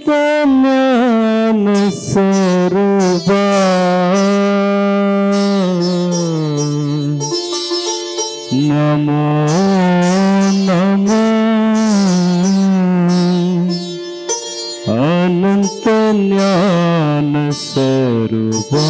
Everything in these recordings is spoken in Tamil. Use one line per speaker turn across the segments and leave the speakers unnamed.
அனந்த ஞான சொரூபா நமோ நமோ அனந்த ஞான சொரூபா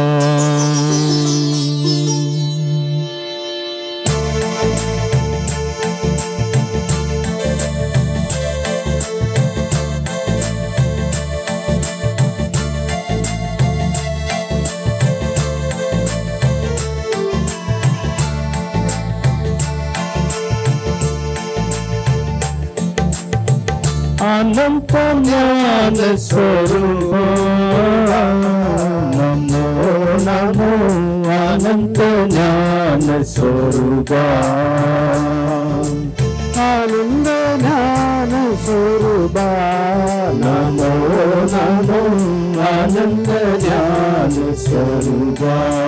అనంత జ్ఞాన స్వరూప నమో నమో అనంత జ్ఞాన స్వరూప ఆనంద జ్ఞాన స్వరూప నమో నమో ఆనంద జ్ఞాన స్వరూప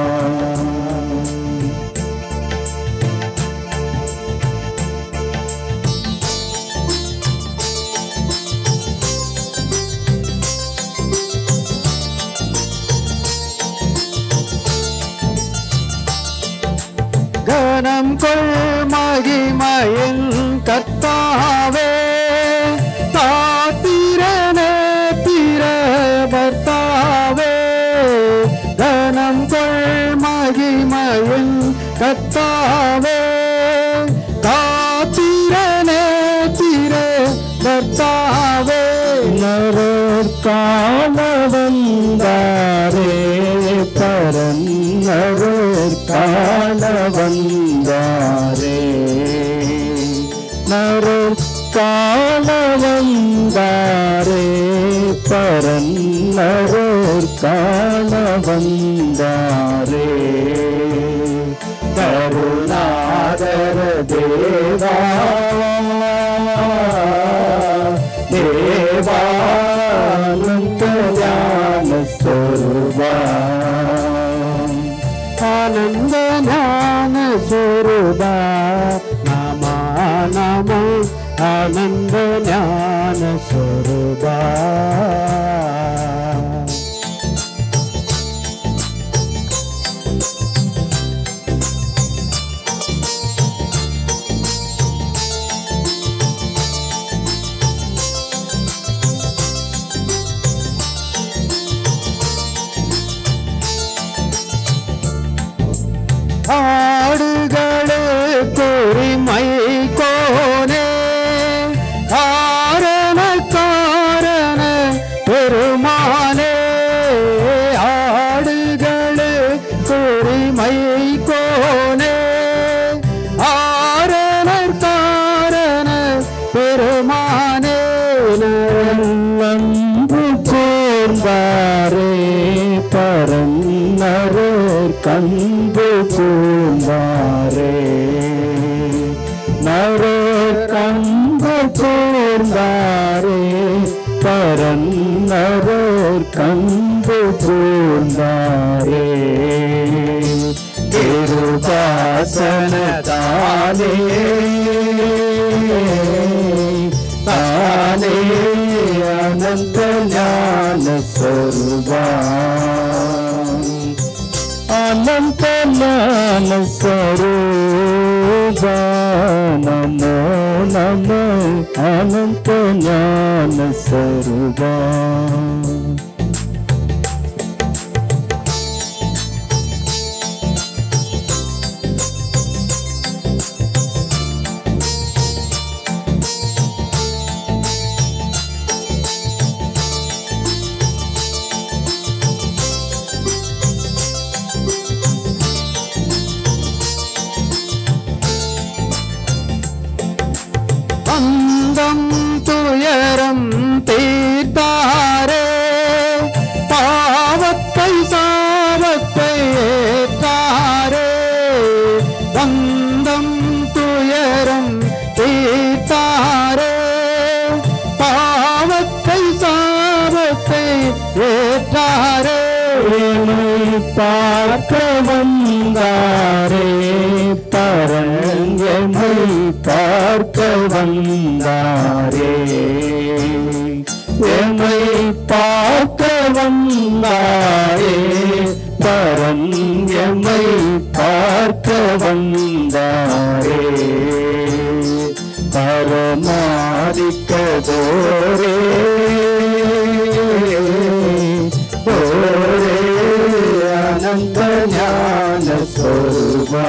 கனம் கொள் மகிமையின் கத்தாவே தாத்திரன பிற பர்த்தாவே கனம் கொள் மகிமையின் கத்தாவே காத்திரன பிற பர்த்தாவே நரர் கால வந்தாரே பரன்னரர் கால வந்தாரே நரர் கால வந்தாரே பரன்னரர் கால வந்தாரே கருணாகர தேவா தேவானந்த ஞான ஸ்வரூபா ஆனந்த ஞான ஸ்வரூபா நாமா நமோ ஆனந்த ஞான ஸ்வரூபா ஆடுகளே பொறிமை கோனே காரண காரண பெருமானே ஆடுகளே பொறிமை கோனே ஆரண காரண பெருமானே நன்பு கூர்ந்தாரே பரன்னரோர் கன்பு கூர்ந்தாரே நரோர் கன்பு கூர்ந்தாரே பரன்னரோர் கன்பு கூர்ந்தாரே திருபாசன தானே தானே அனந்த ஞான சொருபா అనంత జ్ఞాన స్వరూప నమో నమో అనంత జ్ఞాన స్వరూప அந்தம் துயரம் தீர்த்தாரே பாவத்தை சாபத்தை ஏற்றாரே வந்தம் துயரம் தீர்த்தாரே பாவத்தை சாபத்தை ஏற்றாரே என்னை பார்க்க வந்தாரே பரங்கமை பார்க்க வந்தாரே எமை பார்க்க வந்தாரே பரம் எம்மை பார்க்க வந்தாரே பரமாதிக்க தோரே தோரே அனந்த ஞான சொருபா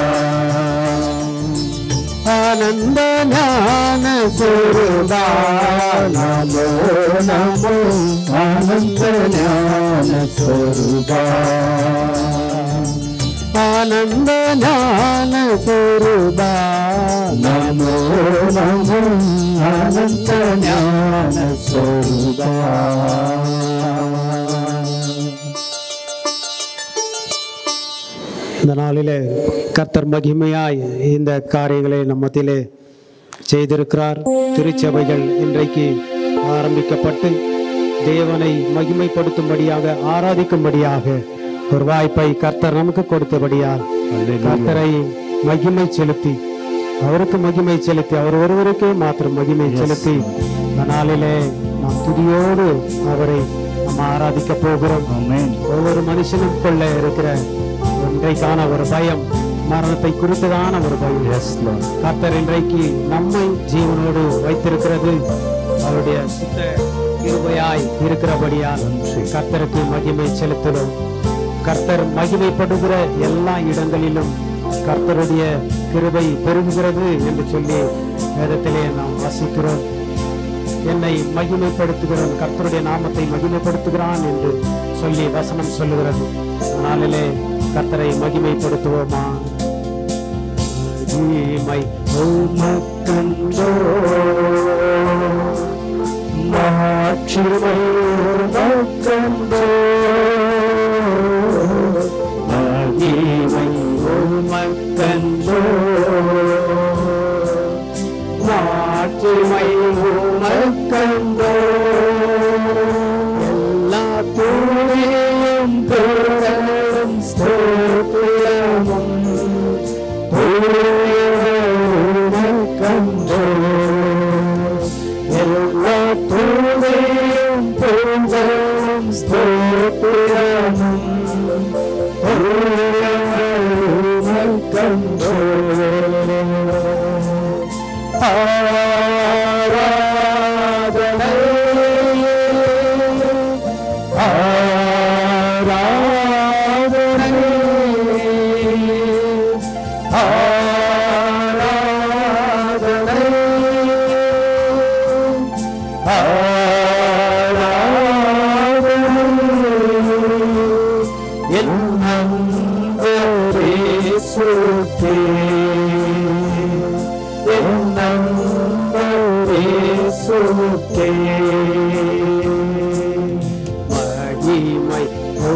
ஆனந்த ஞான சொருபா நமோ நமோ ஆனந்த ஞான சொருபா ஆனந்த ஞான சொருபா நமோ நமோ ஆனந்த ஞான சொருபா
இந்த நாளிலே கர்த்தர் மகிமையாய் இந்த காரியங்களை நம் மத்தியிலே செய்திருக்கிறார் திருச்சபைகள் இன்றைக்கு ஆரம்பிக்கப்பட்டு தேவனை மகிமைப்படுத்தும்படியாக ஆராதிக்கும்படியாக ஒரு வாய்ப்பை கர்த்தர் நமக்கு கொடுத்தபடியால் கர்த்தரை மகிமை செலுத்தி அவருக்கு மகிமை செலுத்தி அவர் ஒருவருக்கே மாத்திரம் மகிமை செலுத்தி இந்த நாளிலே நாம் துதியோடு அவரை நாம் ஆராதிக்க போகிறோம் ஒவ்வொரு மனுஷனுக்குள்ள இருக்கிற இன்றைக்கான ஒரு பயம் மரணத்தை குறித்ததான ஒரு பயம் கர்த்தர் இன்றைக்கு நம்மை ஜீவனோடு வைத்திருக்கிறது அவருடைய சுத்த கிருபையாய் இருக்கிறபடியால் கர்த்தருக்கு மகிமை செலுத்துகிறோம் கர்த்தர் மகிமைப்படுகிற எல்லா இடங்களிலும் கர்த்தருடைய கிருபை பெருகுகிறது என்று சொல்லி வேதத்திலே நாம் வாசிக்கிறோம் என்னை மகிமைப்படுத்துகிறவன் கர்த்தருடைய நாமத்தை மகிமைப்படுத்துகிறான் என்று சொல்லி வசனம் சொல்லுகிறது நாளிலே கர்த்தரை மகிமைப்படுத்துவோமா மகிமை உமக்கன்றோ
மாட்சிமை உமக்கன்றோ மகிமை உமக்கன்றோ மாட்சிமை உமக்கன்றோ எல்லா துணியும் புகழும் ஸ்தோத்திரமும் உமக்கன்றோ எல்லா துணியும் புகழும் ஸ்தோத்திரமும் உமக்கன்றோ மகிமை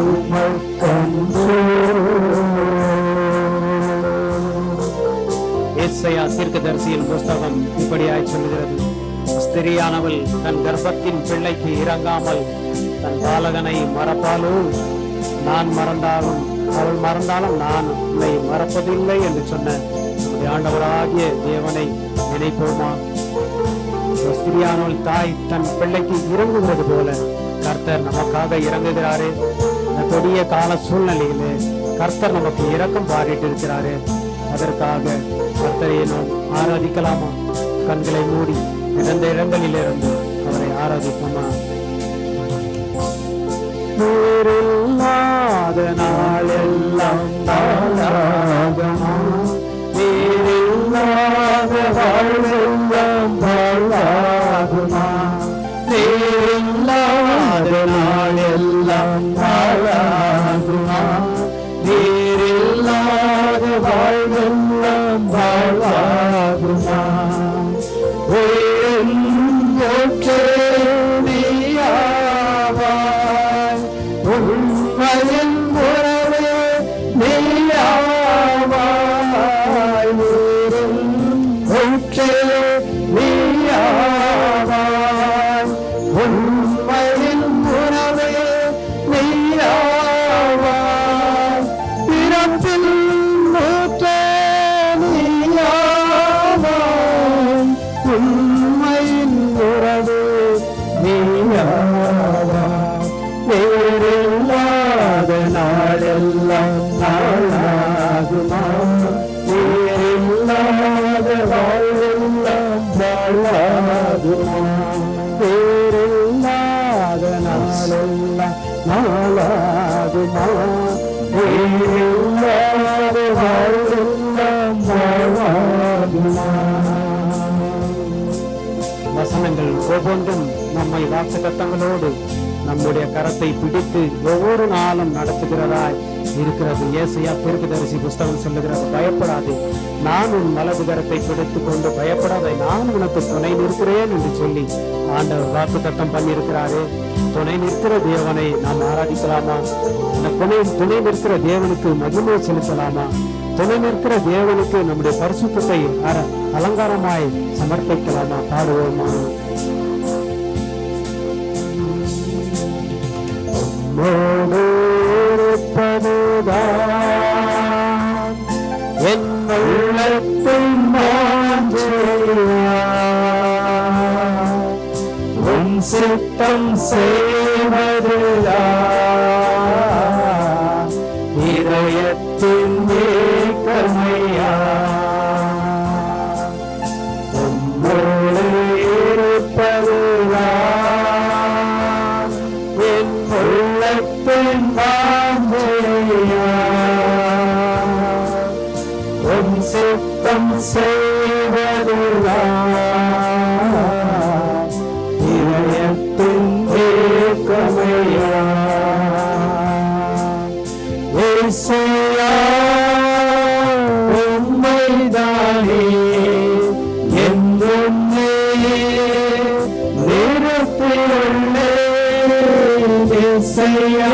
ஏசாயா தீர்க்கதரிசியின் புஸ்தகம் இப்படியாய் சொல்லுகிறது ஸ்திரியானவள் தன் கர்ப்பத்தின் பிள்ளைக்கு இறங்காமல் தன் பாலகனை மறப்பாலோ நான் மறந்தாலும் அவள் மறந்தாலும் நான் உன்னை மறப்பதில்லை என்று சொன்ன நம்முடைய ஆண்டவராகிய தேவனை நினைப்போமா ஒரு ஸ்திரியானவள் தாய் தன் பிள்ளைக்கு இறங்குகிறது போல கர்த்தர் நமக்காக இறங்குகிறாரே இந்த கொடிய கால சூழ்நிலையிலே கர்த்தர் நமக்கு இரக்கம் பாரிட்டு இருக்கிறாரே அதற்காக கர்த்தரை நாம் ஆராதிக்கலாமா கண்களை மூடி இழந்த இடங்களிலிருந்து அவரை ஆராதிப்போமா
நீரில்லாத நாளெல்லாம் தாளாகமா நீரில்லாத வாழ்வெல்லாம் வாழ்வாகுமா நீரில்லாத நாளெல்லாம் தாளாகுமா நீரில்லாத வாழ்வெல்லாம் வாழ்வாகுமா உயிரின் மூச்சே நீயாவாய் உண்மையின் உறவே நீயாவாய் உயிரின் மூச்சே நீயாவாய் உண்மையின் உறவே நீயாவாய் பிறப்பில் மூச்சே நீயாவாய் உண்மையின் உறவே நீயாவாய் வாழ்வெல்லாம் வாழாதுமா வேறில்லாத நாளெல்லாம் நாளாகுமா வேறில்லாத வாழ்வெல்லாம் வாழாதுமா
வசனங்கள் ஒவ்வொன்றும் நம்மை வாசகத்தங்களோடு நம்முடைய கரத்தை பிடித்து ஒவ்வொரு நாளும் நடத்துகிறதாய் இருக்கிறது ஏசையா தீர்க்கதரிசி புஸ்தகம் சொல்லுகிறது பயப்படாதே நான் உன் வலது கரத்தை பிடித்துக் கொண்டு பயப்படாதே நான் உனக்கு துணை நிற்கிறேன் என்று சொல்லி ஆண்டவர் வாக்கு தத்தம் பண்ணியிருக்கிறாரே துணை நிற்கிற தேவனை நாம் ஆராதிக்கலாமா இந்த துணை துணை நிற்கிற தேவனுக்கு மகிமை செலுத்தலாமா துணை நிற்கிற தேவனுக்கு நம்முடைய பரிசுத்தத்தை அர- அலங்காரமாய் சமர்ப்பிக்கலாமா பாடுவோமா
உம்மோடு இருப்பதுதான் என் உள்ளத்தின் வாஞ்சையா. உன் சித்தம் செய்வதுதான் இதயத்தின் ஏக்கமையா உம்மோடு இருப்பதுதான் என் உள்ளத்தின் வாஞ்சையா. உன் சித்தம் செய்வதுதான் இதயத்தின் ஏக்கமையா இயேசுயா, உம்மைதானே என்றும் நிறுத்தியுள்ளேன். இயேசுயா,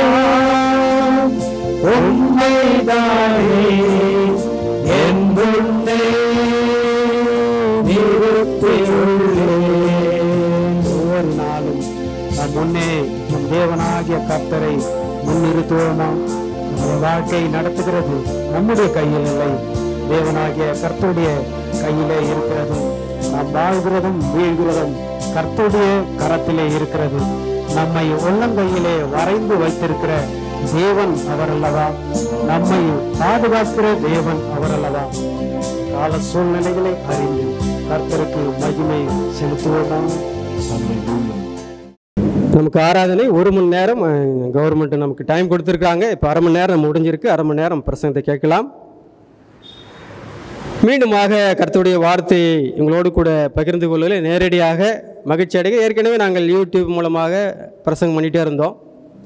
உம்மைதானே என்றும் நிறுத்தியுள்ளேன்.
ஒவ்வொரு நாளும் நம் முன்னே நம் தேவனாகிய கர்த்தரை முன்னிறுத்துவோமா நம்முடைய வாழ்க்கையை நடத்துகிறது நம்முடைய கையில் இல்லை தேவனாகிய கர்த்தருடைய கையிலே இருக்கிறது நாம் வாழ்கிறதும் வீழ்கிறதும் கர்த்தருடைய கரத்திலே இருக்கிறது நம்மை உள்ளங்கையிலே வரைந்து வைத்திருக்கிற தேவன் அவர் அல்லவா நம்மை பாதுகாக்கிற தேவன் அவர் அல்லவா கால சூழ்நிலைகளை அறிந்து கர்த்தருக்கு மகிமை செலுத்துவோமா
நமக்கு ஆராதனை ஒரு மணி நேரம் கவர்மெண்ட் நமக்கு டைம் கொடுத்துருக்காங்க இப்போ அரை மணி நேரம் முடிஞ்சிருக்கு அரை மணி நேரம் பிரசங்கத்தை கேட்கலாம் மீண்டுமாக கர்த்தருடைய வார்த்தையை உங்களோடு கூட பகிர்ந்து கொள்வதில் நேரடியாக மகிழ்ச்சி அடைய ஏற்கனவே நாங்கள் யூடியூப் மூலமாக பிரசங்கம் பண்ணிகிட்டே இருந்தோம்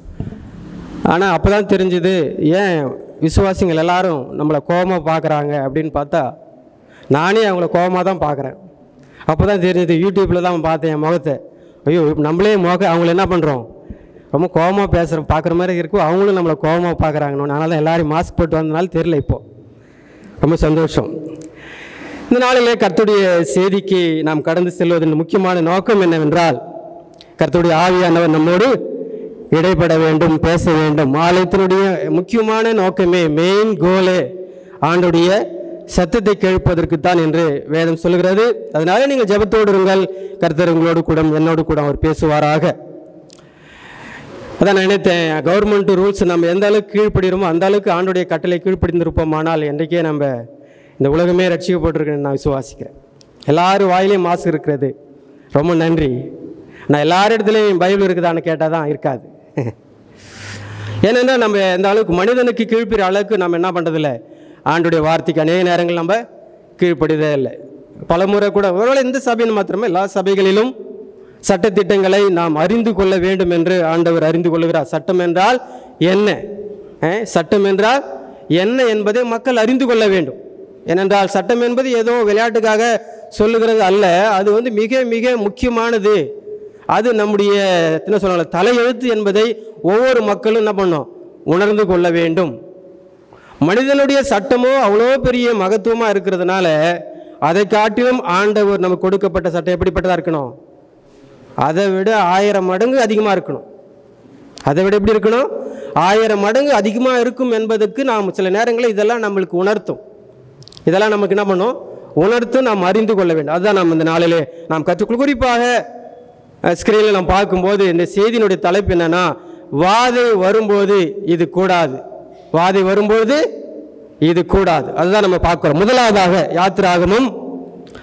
ஆனால் அப்போ தான் தெரிஞ்சுது ஏன் விசுவாசிகள் எல்லாரும் நம்மளை கோபமாக பார்க்குறாங்க அப்படின்னு பார்த்தா நானே அவங்கள கோபமாக தான் பார்க்குறேன் அப்போ தான் தெரிஞ்சது யூடியூப்பில் தான் பார்த்தேன் என் முகத்தை ஐயோ நம்மளே முக அவங்கள என்ன பண்ணுறோம் ரொம்ப கோபமாக பேசுகிற பார்க்குற மாதிரி இருக்கும் அவங்களும் நம்மளை கோபமாக பார்க்குறாங்கன்னு அதனால தான் எல்லாரும் மாஸ்க் போட்டு வந்தனால தெரில இப்போது ரொம்ப சந்தோஷம் இந்த நாளிலே கர்த்தருடைய செய்திக்கு நாம் கடந்து செல்வதன் முக்கியமான நோக்கம் என்னவென்றால் கர்த்தருடைய ஆவியானவர் நம்மோடு இடைப்பட வேண்டும் பேச வேண்டும் ஆலயத்தினுடைய முக்கியமான நோக்கமே மெயின் கோலே ஆண்டுடைய சத்தத்தை கேட்பதற்குத்தான் என்று வேதம் சொல்கிறது அதனால நீங்கள் ஜெபத்தோடு இருங்கள் கர்த்தர் உங்களோடு கூட என்னோடு கூட அவர் பேசுவாராக அதான் நான் நினைத்தேன் கவர்மெண்ட் ரூல்ஸ் நம்ம எந்த அளவுக்கு கீழ்ப்படுகிறோமோ அந்த அளவுக்கு ஆண்டுடைய கட்டளை கீழ்ப்படிந்திருப்போமானால் என்றைக்கே நம்ம இந்த உலகமே ரட்சிக்கப்பட்டிருக்குன்னு நான் விசுவாசிக்கிறேன் எல்லாரும் வாயிலையும் மாசு இருக்கிறது ரொம்ப நன்றி நான் எல்லார் இடத்துலையும் பைபிள் இருக்குதான்னு கேட்டால் தான் இருக்காது ஏனென்னா நம்ம இந்த அளவுக்கு மனிதனுக்கு கீழ்ப்பிற அளவுக்கு நம்ம என்ன பண்ணுறதில்ல ஆண்டுடைய வார்த்தைக்கு அநேக நேரங்கள் நம்ம கீழ்ப்படுதே இல்லை பலமுறை கூட ஒருவேளை இந்த சபையின் மாத்திரமே எல்லா சபைகளிலும் சட்டத்திட்டங்களை நாம் அறிந்து கொள்ள வேண்டும் என்று ஆண்டவர் அறிந்து கொள்கிறார் சட்டம் என்றால் என்ன அஹ், சட்டம் என்றால் என்ன என்பதை மக்கள் அறிந்து கொள்ள வேண்டும் ஏனென்றால் சட்டம் என்பது ஏதோ விளையாட்டுக்காக சொல்லுகிறது அல்ல அது வந்து மிக மிக முக்கியமானது அது நம்முடைய என்ன சொல்லுவாங்க தலையெழுத்து என்பதை ஒவ்வொரு மக்களும் என்ன பண்ணும் உணர்ந்து கொள்ள வேண்டும் மனிதனுடைய சட்டமோ அவ்வளோ பெரிய மகத்துவமாக இருக்கிறதுனால அதை காட்டிலும் ஆண்டவர் நமக்கு கொடுக்கப்பட்ட சட்டம் எப்படிப்பட்டதாக இருக்கணும் அதை விட ஆயிரம் மடங்கு அதிகமாக இருக்கணும் அதை விட எப்படி இருக்கணும் ஆயிரம் மடங்கு அதிகமாக இருக்கும் என்பதற்கு நாம் சில நேரங்களில் இதெல்லாம் நம்மளுக்கு உணர்த்தும் இதெல்லாம் நமக்கு என்ன பண்ணும் உணர்த்தும் நாம் அறிந்து கொள்ள வேண்டும் அதுதான் நாம் இந்த நாளிலே நாம் கற்றுக்கொள் குறிப்பாக ஸ்க்ரீனில் நாம் பார்க்கும்போது இந்த செய்தியினுடைய தலைப்பு என்னன்னா வாதை வரும்போது இது கூடாது வாதை வரும்போது இது கூடாது அதுதான் நம்ம பார்க்குறோம் முதலாவதாக யாத்திராகமும்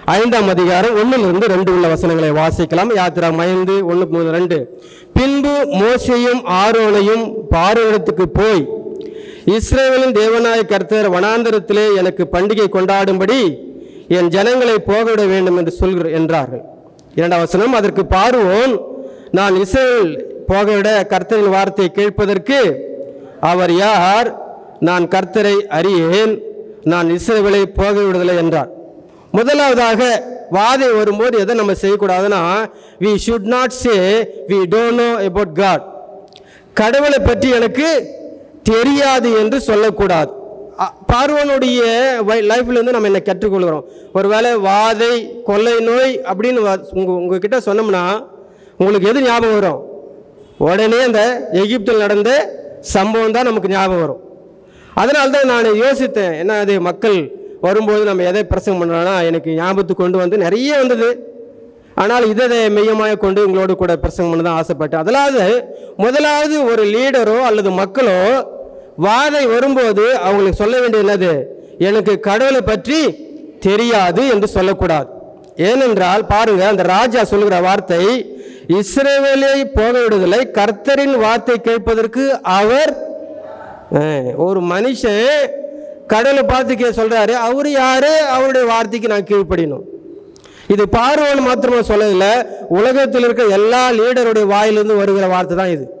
ஐந்தாம் அதிகாரம் ஒன்றிலிருந்து ரெண்டு உள்ள வசனங்களை வாசிக்கலாம் யாத்திரா ஐந்து ஒன்று மூணு ரெண்டு பின்பு மோசையும் ஆரோனையும் பார்வையிடத்துக்கு போய் இஸ்ரேலின் தேவனாய கர்த்தர் வனாந்தரத்திலே எனக்கு பண்டிகை கொண்டாடும்படி என் ஜனங்களை போகவிட வேண்டும் என்று சொல்கிற என்றார்கள் இரண்டாம் வசனம் அதற்கு பார்வோன் நான் இஸ்ரேல் போகவிட கர்த்தரின் வார்த்தையை கேட்பதற்கு அவர் யார் நான் கர்த்தரை அறியேன் நான் இஸ்ரேலை போக விடுதலை என்றார் முதலாவதாக வாதை வரும்போது எதை நம்ம செய்யக்கூடாதுன்னா we should not say we don't know about God கடவுளை பற்றி எனக்கு தெரியாது என்று சொல்லக்கூடாது அ- பார்வோனுடைய லைஃப்ல இருந்து நம்ம என்ன கற்றுக்கொள்கிறோம் ஒருவேளை வாதை கொள்ளை நோய் அப்படின்னு வ- உங்க உங்ககிட்ட சொன்னோம்னா உங்களுக்கு எது ஞாபகம் வரும் உடனே அந்த எகிப்தில் நடந்த சம்பவம் தான் நமக்கு ஞாபகம் வரும் அதனால தான் நான் யோசித்தேன் என்ன அது மக்கள் வரும்போது நம்ம எதை பிரசங்கம் பண்ணுறோன்னா எனக்கு ஞாபகத்துக்கு கொண்டு வந்து நிறைய வந்தது ஆனால் இதை மெய்யமாக கொண்டு உங்களோடு கூட பிரசங்கம் பண்ண தான் ஆசைப்பட்டேன் அதனால முதலாவது ஒரு லீடரோ அல்லது மக்களோ வாதை வரும்போது அவங்களுக்கு சொல்ல வேண்டியது என்னது எனக்கு கடவுளை பற்றி தெரியாது என்று சொல்லக்கூடாது ஏனென்றால் பாருங்க அந்த ராஜா சொல்லுகிற வார்த்தை இஸ்ரவேலை போக விடுதலை கர்த்தரின் வார்த்தை கேட்பதற்கு அவர் அஹ், ஒரு மனுஷன் கடவுளை பார்த்து கே சொல்றாரு அவர் யாரு அவருடைய வார்த்தைக்கு நான் கீழ்ப்படியணும் இது பார்வன் மாத்திரமா சொல்லதில்லை உலகத்தில் இருக்க எல்லா லீடருடைய வாயிலிருந்து வருகிற வார்த்தை தான் இது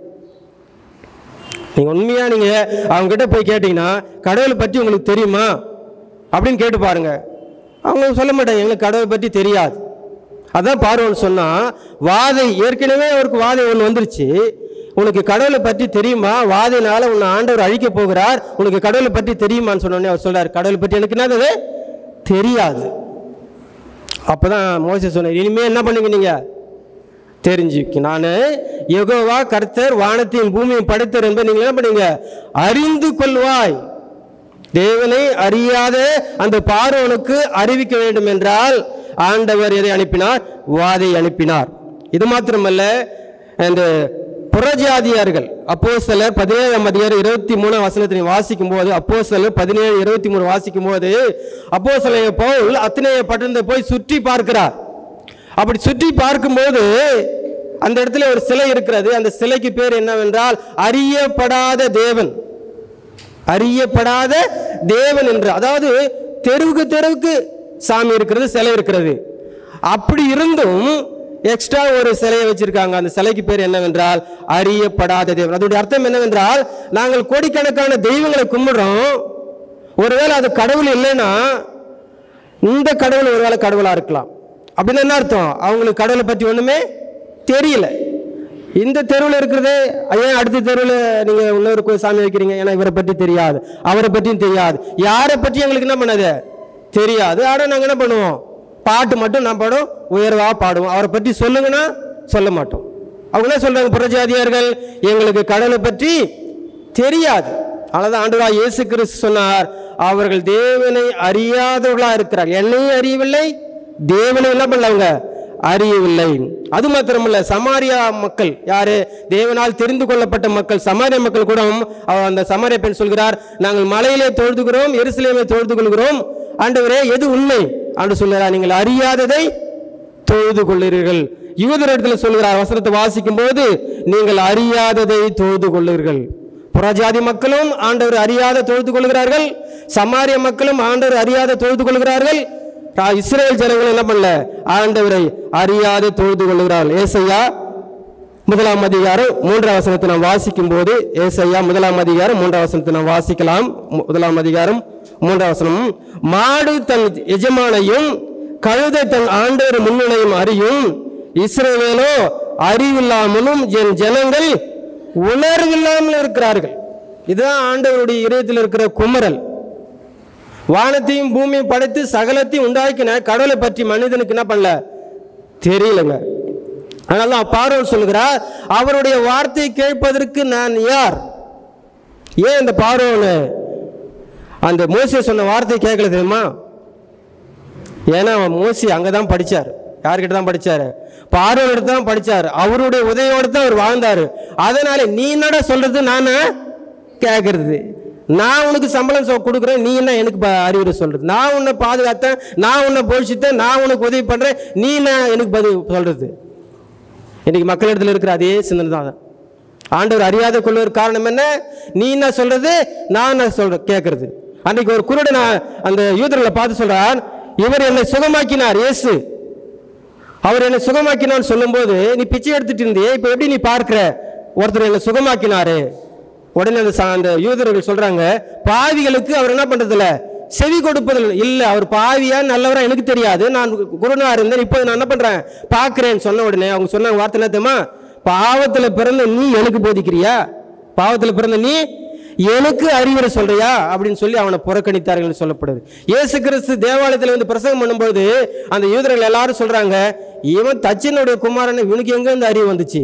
நீங்க உண்மையா நீங்க அவங்க கிட்ட போய் கேட்டீங்கன்னா கடவுளை பற்றி உங்களுக்கு தெரியுமா அப்படின்னு கேட்டு பாருங்க அவங்க சொல்ல மாட்டாங்க எங்களுக்கு கடவுளை பற்றி தெரியாது அதான் பார்வன் சொன்னா வாதை ஏற்கனவே அவருக்கு வாதை ஒன்று வந்துருச்சு உனக்கு கடவுளை பற்றி தெரியுமா வாதையினால உன்னை ஆண்டவர் அழிக்க போகிறார் உனக்கு கடவுளை பற்றி தெரியுமான்னு சொன்னோடனே அவர் சொல்றாரு கடவுளை பற்றி எனக்கு என்னது தெரியாது அப்பதான் மோசே சொன்னார் இனிமே என்ன பண்ணுங்க நீங்க தெரிஞ்சுக்க நான் யெகோவா கர்த்தர் வானத்தையும் பூமியும் படைத்தர் என்பதை நீங்கள் என்ன பண்ணீங்க அறிந்து கொள்வாய் தேவனை அறியாத அந்த பார்வனுக்கு அறிவிக்க வேண்டும் என்றால் ஆண்டவர் எதை அனுப்பினார் வாதை அனுப்பினார் இது மாத்திரமல்ல அந்த புறஜாதியார்கள் அப்போ சிலர் பதினேழாம் அதிகாரம் இருபத்தி மூணு வசனத்தை நீ வாசிக்கும் போது அப்போ சிலர் பதினேழு இருபத்தி மூணு வாசிக்கும் போது அப்போ சில பவுல் அத்தனைய பட்டணத்தை போய் சுற்றி பார்க்கிறார் அப்படி சுற்றி பார்க்கும்போது அந்த இடத்துல ஒரு சிலை இருக்கிறது அந்த சிலைக்கு பேர் என்னவென்றால் அறியப்படாத தேவன் அறியப்படாத தேவன் என்று அதாவது தெருவுக்கு தெருவுக்கு சாமி இருக்கிறது சிலை இருக்கிறது அப்படி இருந்தும் எக்ஸ்ட்ரா ஒரு சிலையை வச்சிருக்காங்க அந்த சிலைக்கு பேர் என்னவென்றால் அறியப்படாத தேவன் அதோடைய அர்த்தம் என்னவென்றால் நாங்கள் கோடிக்கணக்கான தெய்வங்களை கும்பிடுறோம் ஒருவேளை அது கடவுள் இல்லைன்னா இந்த கடவுள் ஒருவேளை கடவுளா இருக்கலாம் அப்படின்னு என்ன அர்த்தம் அவங்களுக்கு கடவுளை பற்றி ஒண்ணுமே தெரியல இந்த தெருவில் இருக்கிறது ஏன் அடுத்த தெருவில் நீங்க இன்னொரு கோ- சாமி வைக்கிறீங்க ஏன்னா இவரை பற்றி தெரியாது அவரை பற்றியும் தெரியாது யாரை பற்றி எங்களுக்கு என்ன பண்ணாது தெரியாது ஆனால் நாங்கள் என்ன பண்ணுவோம் பாட்டு மட்டும் நான் பாடும் உயர்வா பாடுவோம் அவரை பற்றி சொல்லுங்கன்னா சொல்ல மாட்டோம் அவங்க என்ன சொல்றாங்க புறஜாதியார்கள் எங்களுக்கு கடவுளை பற்றி தெரியாது அதனால ஆண்டவரா இயேசு கிறிஸ்து சொன்னார் அவர்கள் தேவனை அறியாதவர்களா இருக்கிறார் என்னையும் அறியவில்லை தேவனை என்ன பண்ணவங்க அறியவில்லை அது மாத்திரமல்ல சமாரியா மக்கள் யாரு தேவனால் தெரிந்து கொள்ளப்பட்ட மக்கள் சமாரிய மக்கள் கூட அவ- அந்த சமாரிய பெண் சொல்கிறார் நாங்கள் மலையிலே தொழுதுகிறோம் எருசலேமை தொழுது கொள்கிறோம் ஆண்டவரே எது உண்மை ஆண்டு சொல்கிறார் நீங்கள் அறியாததை தொழுது கொள்ளுகிறீர்கள் யூதர் இடத்துல சொல்கிறார் வசனத்தை வாசிக்கும் போது நீங்கள் அறியாததை தொழுது கொள்ளுகிறீர்கள் புறஜாதி மக்களும் ஆண்டவர் அறியாத தொழுது கொள்கிறார்கள் சமாரிய மக்களும் ஆண்டவர் அறியாத தொழுது கொள்கிறார்கள் ரா- இஸ்ரேல் ஜனங்கள் என்ன பண்ணல ஆண்டவரை அறியாத தொழுது கொள்கிறார்கள் ஏசையா முதலாம் அதிகாரம் மூன்றாம் வசனத்தை நாம் வாசிக்கும் போது ஏசையா முதலாம் அதிகாரம் மூன்றாம் வசனத்தை நாம் வாசிக்கலாம் மு- முதலாம் அதிகாரம் மூன்றாம் வசனம் மாடு தன் எஜமானையும் கழுதை தன் ஆண்டவர் முன்னிலையும் அறியும் இஸ்ரவேலோ அறிவில்லாமலும் என் ஜனங்கள் உணர்வில்லாமல் இருக்கிறார்கள் இதுதான் ஆண்டவருடைய இதயத்தில் இருக்கிற குமரல் வானத்தையும் பூமியும் படைத்து சகலத்தையும் உண்டாக்கின கடவுளை பற்றி மனிதனுக்கு என்ன பண்ணல தெரியலங்க அதனால தான் பார்வன் சொல்கிறார் அவருடைய வார்த்தையை கேட்பதற்கு நான் யார் ஏன் இந்த பார்வன் அந்த மோசே சொன்ன வார்த்தையை கேட்கல தெரியுமா ஏன்னா அவன் மோசி அங்கே தான் படித்தார் யார்கிட்ட தான் படித்தார் பார்வனிட தான் படித்தார் அவருடைய உதவியோடு தான் அவர் வாழ்ந்தார் அதனால நீ என்னடா சொல்றது நான் கேட்கறது நான் உனக்கு சம்பளம் சொ- கொடுக்குறேன் நீ என்ன எனக்கு ப- அறிவுரை சொல்றது நான் உன்னை பாதுகாத்தேன் நான் உன்னை போஷித்தேன் நான் உனக்கு உதவி பண்றேன் நீ என்ன எனக்கு பதில் சொல்றது இன்னைக்கு மக்களிடத்தில் இருக்கிற அதே சிந்தனை தான் ஆண்டவர் அறியாத கொள்வதற்கு காரணம் என்ன நீ என்ன சொல்றது நான் என்ன சொல்ற கேட்கறது அன்னைக்கு ஒரு குருடன் அந்த யூதர்களை பார்த்து சொல்றான் இவர் என்னை சுகமாக்கினார் இயேசு அவர் என்னை சுகமாக்கினான்னு சொல்லும்போது நீ பிச்சை எடுத்துட்டு இருந்தியே இப்போ எப்படி நீ பார்க்கிற ஒருத்தர் என்னை சுகமாக்கினாரு உடனே அந்த சா- அந்த யூதர்கள் சொல்றாங்க பாவிகளுக்கு அவர் என்ன பண்றதில்ல செவி கொடுப்பதில் இல்ல அவர் பாவியா நல்லவரா எனக்கு தெரியாது நான் குருனா இருந்தேன் இப்போ நான் என்ன பண்றேன் பார்க்கிறேன்னு சொன்ன உடனே அவங்க சொன்ன வார்த்தை என்ன தெரியுமா பாவத்துல பிறந்த நீ எனக்கு போதிக்கிறியா பாவத்துல பிறந்த நீ எனக்கு அறிவுரை சொல்றியா அப்படின்னு சொல்லி அவனை புறக்கணித்தார்கள் சொல்லப்படுது இயேசு கிறிஸ்து தேவாலயத்தில் வந்து பிரசங்கம் பண்ணும்போது அந்த யூதர்கள் எல்லாரும் சொல்றாங்க இவன் தச்சனுடைய குமாரன் இவனுக்கு எங்க இந்த அறிவு வந்துச்சு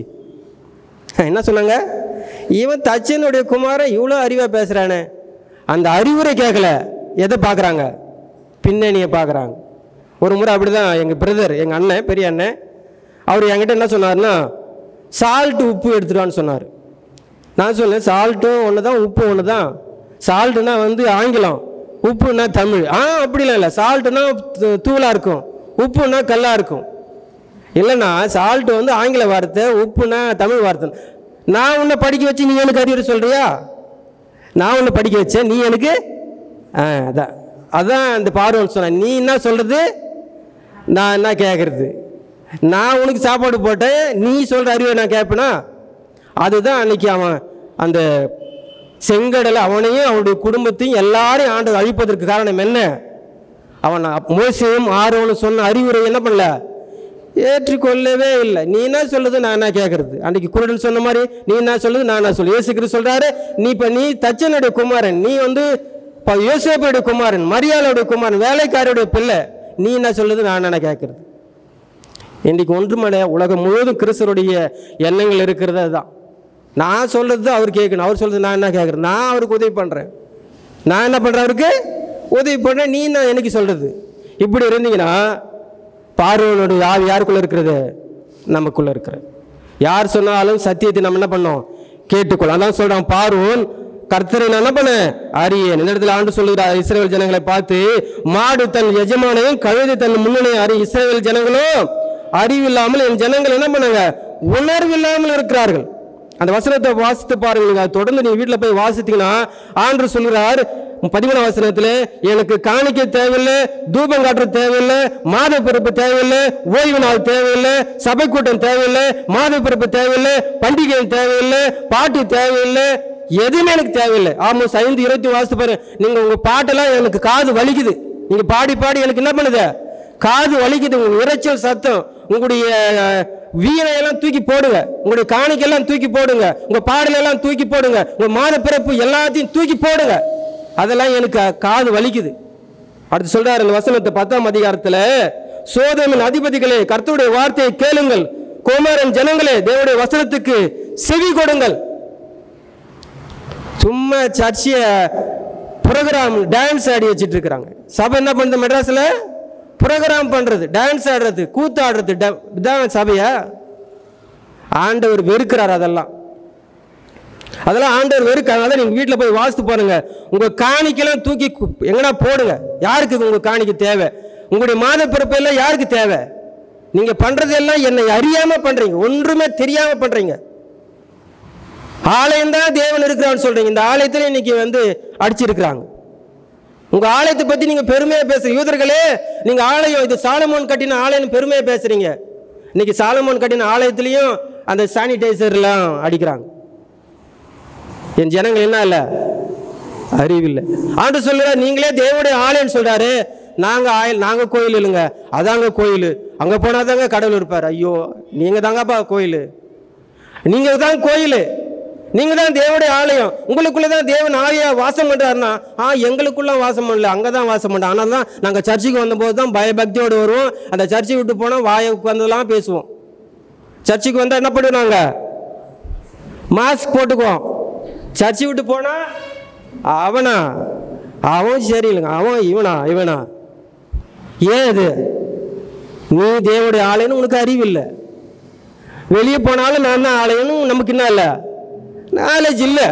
என்ன சொன்னாங்க இவன் தச்சனுடைய குமாரன் இவ்வளோ அறிவா பேசுறானே அந்த அறிவுரை கேட்கல எதை பார்க்குறாங்க பின்னணியை பார்க்குறாங்க ஒரு முறை அப்படிதான் எங்கள் பிரதர் எங்கள் அண்ணன் பெரிய அண்ணன் அவர் என்கிட்ட என்ன சொன்னார்னா சால்ட் உப்பு எடுத்துட்டான்னு சொன்னார் நான் சொன்னேன் சால்ட்டும் ஒன்று தான் உப்பு ஒன்று தான் சால்ட்டுனா வந்து ஆங்கிலம் உப்புனா தமிழ் ஆ அப்படிலாம் இல்லை சால்ட்டுனா தூளாக இருக்கும் உப்புனா கல்லாக இருக்கும் இல்லைண்ணா சால்ட் வந்து ஆங்கில வார்த்தை உப்புனா தமிழ் வார்த்தை நான் உன்னை படிக்க வச்சு நீ எனக்கு அறிவுரை சொல்றியா நான் உன்னை படிக்க வச்சேன் நீ எனக்கு ஆ அதான் அதான் அந்த பார்வன் சொன்னேன் நீ என்ன சொல்கிறது நான் என்ன கேட்குறது நான் உனக்கு சாப்பாடு போட்டேன் நீ சொல்கிற அறிவை நான் கேட்பேனா அதுதான் அன்னைக்கு அவன் அந்த செங்கடலை அவனையும் அவனுடைய குடும்பத்தையும் எல்லாரையும் ஆண்டு அழிப்பதற்கு காரணம் என்ன அவன் மோசையும் ஆரோனும் சொன்ன அறிவுரை என்ன பண்ணல ஏற்றுக்கொள்ளவே இல்லை நீ என்ன சொல்லுது நான் என்ன கேட்கறது அன்னைக்கு குருடன் சொன்ன மாதிரி நீ என்ன சொல்லுது நான் என்ன சொல்லு இயேசு கிறிஸ்து சொல்றாரு நீ இப்போ நீ தச்சனுடைய குமாரன் நீ வந்து இப்போ யோசேப்புடைய குமாரன் மரியாளுடைய குமாரன் வேலைக்காரருடைய பிள்ளை நீ என்ன சொல்லுது நான் என்ன கேட்கறது இன்றைக்கு ஒன்றுமல்ல உலகம் முழுவதும் கிறிஸ்தருடைய எண்ணங்கள் இருக்கிறது அதுதான் நான் சொல்கிறது அவர் கேட்கணும் அவர் சொல்றது நான் என்ன கேட்குறேன் நான் அவருக்கு உதவி பண்ணுறேன் நான் என்ன பண்ணுறேன் அவருக்கு உதவி பண்ணுறேன் நீ என்ன எனக்கு சொல்கிறது இப்படி இருந்தீங்கன்னா பார்வனுடைய ஆவி யாருக்குள்ளே இருக்கிறது நமக்குள்ளே இருக்கிறது யார் சொன்னாலும் சத்தியத்தை நம்ம என்ன பண்ணோம் கேட்டுக்கொள்ள அதான் சொல்கிறான் பார்வோன் கர்த்தரை நான் என்ன பண்ண அறியேன் இந்த இடத்துல ஆண்டு சொல்லுகிறார் இஸ்ரேல் ஜனங்களை பார்த்து மாடு தன் எஜமானையும் கழுதை தன் முன்னணியும் அறி இஸ்ரேல் ஜனங்களும் அறிவில்லாமல் என் ஜனங்கள் என்ன பண்ணாங்க உணர்வில்லாமல் இருக்கிறார்கள் அந்த வசனத்தை வாசித்து பாருங்க நீங்க அதை தொடர்ந்து நீங்க வீட்டில் போய் வாசித்தீங்கன்னா ஆண்டு சொல்கிறார் பதிமூணாம் வசனத்தில் எனக்கு காணிக்கை தேவையில்லை தூபம் காட்டுற தேவையில்லை மாத பிறப்பு தேவையில்லை ஓய்வு நாள் தேவையில்லை சபை கூட்டம் தேவையில்லை மாத பிறப்பு தேவையில்லை பண்டிகை தேவையில்லை பாட்டு தேவையில்லை எதுவுமே எனக்கு தேவையில்லை ஆமாம் ஐந்து இருபத்தி வாசித்து பாரு நீங்க உங்க பாட்டெல்லாம் எனக்கு காது வலிக்குது நீங்க பாடி பாடி எனக்கு என்ன பண்ணுது காது வலிக்குது உங்க இரைச்சல் சத்தம் உங்களுடைய அஹ், வீணையெல்லாம் தூக்கி போடுங்க உங்களுடைய காணிக்கையெல்லாம் தூக்கி போடுங்க உங்க பாடலெல்லாம் தூக்கி போடுங்க உங்க மாத பிறப்பு எல்லாத்தையும் தூக்கி போடுங்க அதெல்லாம் எனக்கு அஹ், காது வலிக்குது அடுத்து சொல்றாரு இந்த வசனத்தை பத்தாம் அதிகாரத்துல சோதமின் அதிபதிகளே கர்த்தருடைய வார்த்தையை கேளுங்கள் கோமாரன் ஜனங்களே தேவனுடைய வசனத்துக்கு செவி கொடுங்கள் சும்மா சர்ச்சிய ப்ரோக்ராம் டான்ஸ் ஆடி வச்சிட்டு இருக்கிறாங்க சபை என்ன பண்ணுது மெட்ராஸில் ப்ரோக்ராம் பண்ணுறது டான்ஸ் ஆடுறது கூத்து ஆடுறது ட- இதான் சபையா ஆண்டவர் வெறுக்கிறார் அதெல்லாம் அதெல்லாம் ஆண்டவர் வெறுக்கிறாங்க அதான் நீங்கள் வீட்டில் போய் வாசித்து பாருங்க உங்கள் காணிக்கெல்லாம் தூக்கி கு- எங்கனா போடுங்க யாருக்கு உங்கள் காணிக்கை தேவை உங்களுடைய மாத பிறப்பெல்லாம் யாருக்கு தேவை நீங்கள் பண்ணுறதெல்லாம் என்னை அறியாமல் பண்ணுறீங்க ஒன்றுமே தெரியாமல் பண்ணுறீங்க ஆலயம் தான் தேவன் இருக்கிறான்னு சொல்றீங்க இந்த ஆலயத்துல இன்னைக்கு வந்து அடிச்சிருக்கிறாங்க உங்க ஆலயத்தை பத்தி நீங்க பெருமையா பேசுறீங்க யூதர்களே நீங்க ஆலயம் இது சாலமோன் கட்டின ஆலயம் பெருமையா பேசுறீங்க இன்னைக்கு சாலமோன் கட்டின ஆலயத்திலையும் அந்த சானிடைசர்லாம் அடிக்கிறாங்க என் ஜனங்கள் என்ன இல்லை அறிவில்லை ஆண்டு சொல்லுற நீங்களே தேவனுடைய ஆலயம்னு சொல்றாரு நாங்க ஆயில் நாங்க கோயில் இல்லைங்க அதாங்க கோயில் அங்க போனாதாங்க கடவுள் இருப்பார் ஐயோ நீங்க தாங்கப்பா கோயில் நீங்க தான் கோயில் நீங்க தான் தேவனுடைய ஆலயம் உங்களுக்குள்ள தான் தேவன் ஆவியா வாசம் பண்றாருன்னா ஆ எங்களுக்குள்ள வாசம் பண்ணல அங்க தான் வாசம் பண்றோம் ஆனால் தான் நாங்கள் சர்ச்சுக்கு வந்தபோது தான் பயபக்தியோடு வருவோம் அந்த சர்ச்சை விட்டு போனால் வாயை வந்ததெல்லாம் பேசுவோம் சர்ச்சுக்கு வந்தால் என்ன பண்ணுவாங்க மாஸ்க் போட்டுக்குவோம் சர்ச்சை விட்டு போனா அவனா அவன் சரியில்லைங்க அவன் இவனா இவனா ஏன் இது நீ தேவனுடைய ஆலயம்னு உனக்கு அறிவு இல்லை வெளியே போனாலும் நான் தான் ஆலயம்னு நமக்கு என்ன இல்லை நாலேஜ் இல்லை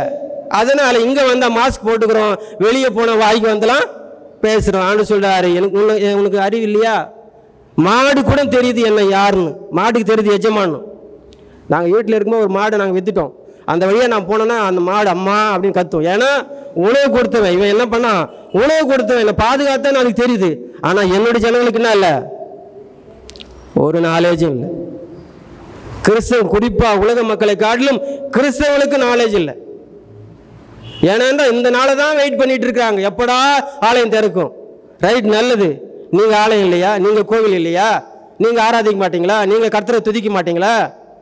அதனால இங்க வந்தா மாஸ்க் போட்டுக்கிறோம் வெளியே போன வாய்க்கு வந்தலாம் பேசுறோம் ஆண்டு சொல்றாரு எனக்கு உன்ன- உனக்கு அறிவு இல்லையா மாடு கூட தெரியுது என்ன யாருன்னு மாட்டுக்கு தெரியுது எஜமானும் நாங்கள் வீட்டில் இருக்கும்போது ஒரு மாடை நாங்கள் வித்துட்டோம் அந்த வழியாக நான் போனேன்னா அந்த மாடு அம்மா அப்படின்னு கத்தும் ஏன்னா உணவு கொடுத்தவன் இவன் என்ன பண்ணான் உணவு கொடுத்தவன் என்னை பாதுகாத்தான்னு எனக்கு தெரியுது ஆனால் என்னுடைய ஜனங்களுக்கு என்ன இல்லை ஒரு நாலேஜும் இல்லை கிறிஸ்தவ குறிப்பா உலக மக்களை காட்டிலும் கிறிஸ்தவனுக்கு நாலேஜ் இல்லை ஏன்னா இந்த நாளை தான் வெயிட் பண்ணிட்டு இருக்காங்க எப்படா ஆலயம் திறக்கும் ரைட் நல்லது நீங்க ஆலயம் இல்லையா நீங்க கோவில் இல்லையா நீங்க ஆராதிக்க மாட்டீங்களா நீங்க கர்த்தரை துதிக்க மாட்டீங்களா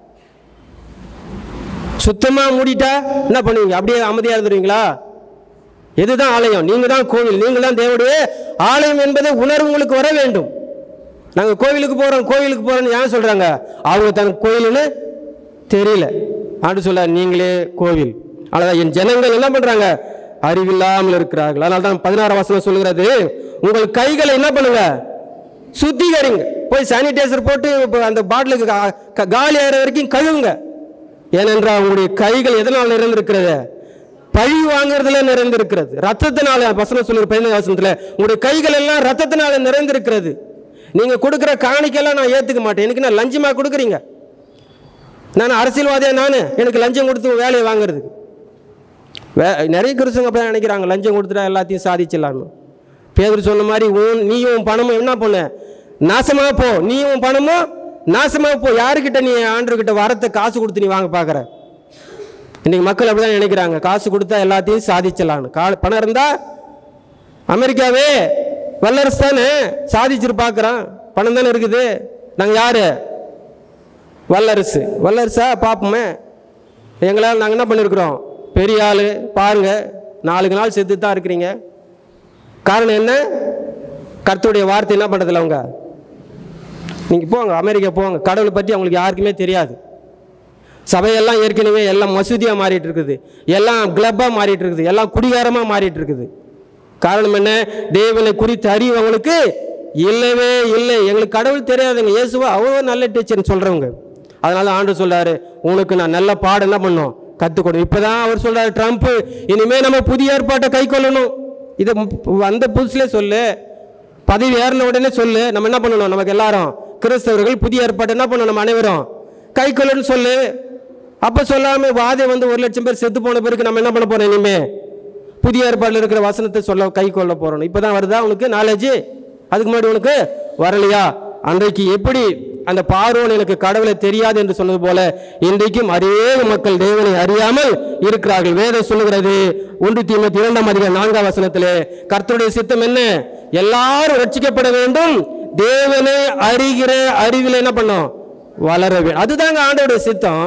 சுத்தமா மூடிட்டா என்ன பண்ணுவீங்க அப்படியே அமைதியா இருந்துருவீங்களா எதுதான் ஆலயம் நீங்க தான் கோவில் நீங்க தான் தேவனுடைய ஆலயம் என்பதை உணர்வு உங்களுக்கு வர வேண்டும் நாங்க கோவிலுக்கு போறோம் கோவிலுக்கு போறோம்னு ஏன் சொல்றாங்க அவங்க தன் கோயில்னு தெரியல ஆண்டு சொல்ல நீங்களே கோவில் அவ்வளவுதான் என் ஜனங்கள் என்ன பண்றாங்க அறிவில்லாமல் இருக்கிறார்கள் அதனால தான் பதினாறு வசனம் சொல்லுகிறது உங்கள் கைகளை என்ன பண்ணுங்க சுத்திகரிங்க போய் சானிடைசர் போட்டு இப்ப அந்த பாட்டிலுக்கு கா- கா- காலி ஆகிற வரைக்கும் கழுவுங்க ஏனென்றால் உங்களுடைய கைகள் எதனால் நிறைந்திருக்கிறது பழி வாங்குறதுல நிறைந்திருக்கிறது ரத்தத்தினால வசனம் சொல்லுற பதினஞ்சு வசனத்துல உங்களுடைய கைகள் எல்லாம் ரத்தத்தினால நிறைந்திருக்கிறது நீங்க கொடுக்குற காணிக்கெல்லாம் நான் ஏத்துக்க மாட்டேன் எனக்கு நான் லஞ்சமா கொடுக்குறீங்க நான் அரசியல்வாதியா நான் எனக்கு லஞ்சம் கொடுத்து வேலையை வாங்குறதுக்கு வே நிறைய கிறிஸ்தவங்க அப்படி நினைக்கிறாங்க லஞ்சம் கொடுத்துட்டா எல்லாத்தையும் சாதிச்சிடலான்னு பேதர் சொன்ன மாதிரி உன் நீயும் உன் பணமும் என்ன பண்ண நாசமாக போ நீயும் உன் பணமும் நாசமாக போ யாருக்கிட்ட நீ ஆண்டர்கிட்ட வரத்தை காசு கொடுத்து நீ வாங்க பார்க்குற இன்னைக்கு மக்கள் அப்படிதான் நினைக்கிறாங்க காசு கொடுத்தா எல்லாத்தையும் சாதிச்சிடலான்னு கா பணம் இருந்தா அமெரிக்காவே வல்லரசு தானே சாதிச்சிட்டு பார்க்குறான் பணம் தானே இருக்குது நாங்கள் யாரு வல்லரசு வல்லரசா பார்ப்போமே எங்களால் நாங்கள் என்ன பண்ணியிருக்கிறோம் பெரிய ஆள் பாருங்க நாளுக்கு நாள் செத்து தான் இருக்கிறீங்க காரணம் என்ன கர்த்தருடைய வார்த்தை என்ன பண்ணுறதில்ல அவங்க நீங்கள் போங்க அமெரிக்கா போங்க கடவுளை பற்றி அவங்களுக்கு யாருக்குமே தெரியாது சபையெல்லாம் ஏற்கனவே எல்லாம் மசூதியாக மாறிட்டு இருக்குது எல்லாம் கிளப்பாக மாறிட்டு இருக்குது எல்லாம் குடிகாரமாக மாறிட்டு இருக்குது காரணம் என்ன தேவனை குறித்து அறிவு அவங்களுக்கு இல்லவே இல்லை எங்களுக்கு கடவுள் தெரியாதுங்க இயேசுவா அவ்வளோ நல்ல டீச்சர்னு சொல்கிறவங்க அதனால ஆண்டு சொல்றாரு உனக்கு நான் நல்ல பாடம் என்ன பண்ணோம் கற்றுக் கொடு இப்போதான் அவர் சொல்றாரு ட்ரம்ப் இனிமே நம்ம புதிய ஏற்பாட்டை கை கொள்ளணும் இதை மு- வந்த புதுசுல சொல்லு பதவி ஏறின உடனே சொல்லு நம்ம என்ன பண்ணணும் நமக்கு எல்லாரும் கிறிஸ்தவர்கள் புதிய ஏற்பாடு என்ன பண்ணணும் நம்ம அனைவரும் கை கொள்ளணும்னு சொல்லு அப்ப சொல்லாம வாதை வந்து ஒரு லட்சம் பேர் செத்து போன பிறகு நம்ம என்ன பண்ண போறோம் இனிமே புதிய ஏற்பாடுல இருக்கிற வசனத்தை சொல்ல கை கொள்ள போறோம் இப்பதான் வருதா உனக்கு நாலேஜ் அதுக்கு முன்னாடி உனக்கு வரலையா அன்றைக்கு எப்படி அந்த பார்வோன் எனக்கு கடவுளை தெரியாது என்று சொன்னது போல இன்றைக்கும் அநேக மக்கள் தேவனை அறியாமல் இருக்கிறார்கள் வேதம் சொல்லுகிறது ஒன்று தீமத்தி இரண்டாம் அதிகாரம் நான்காம் வசனத்திலே கர்த்தருடைய சித்தம் என்ன எல்லாரும் ரட்சிக்கப்பட வேண்டும் தேவனை அறிகிற அறிவில் என்ன பண்ணோம் வளர வேண்டும் அதுதாங்க ஆண்டோடைய சித்தம்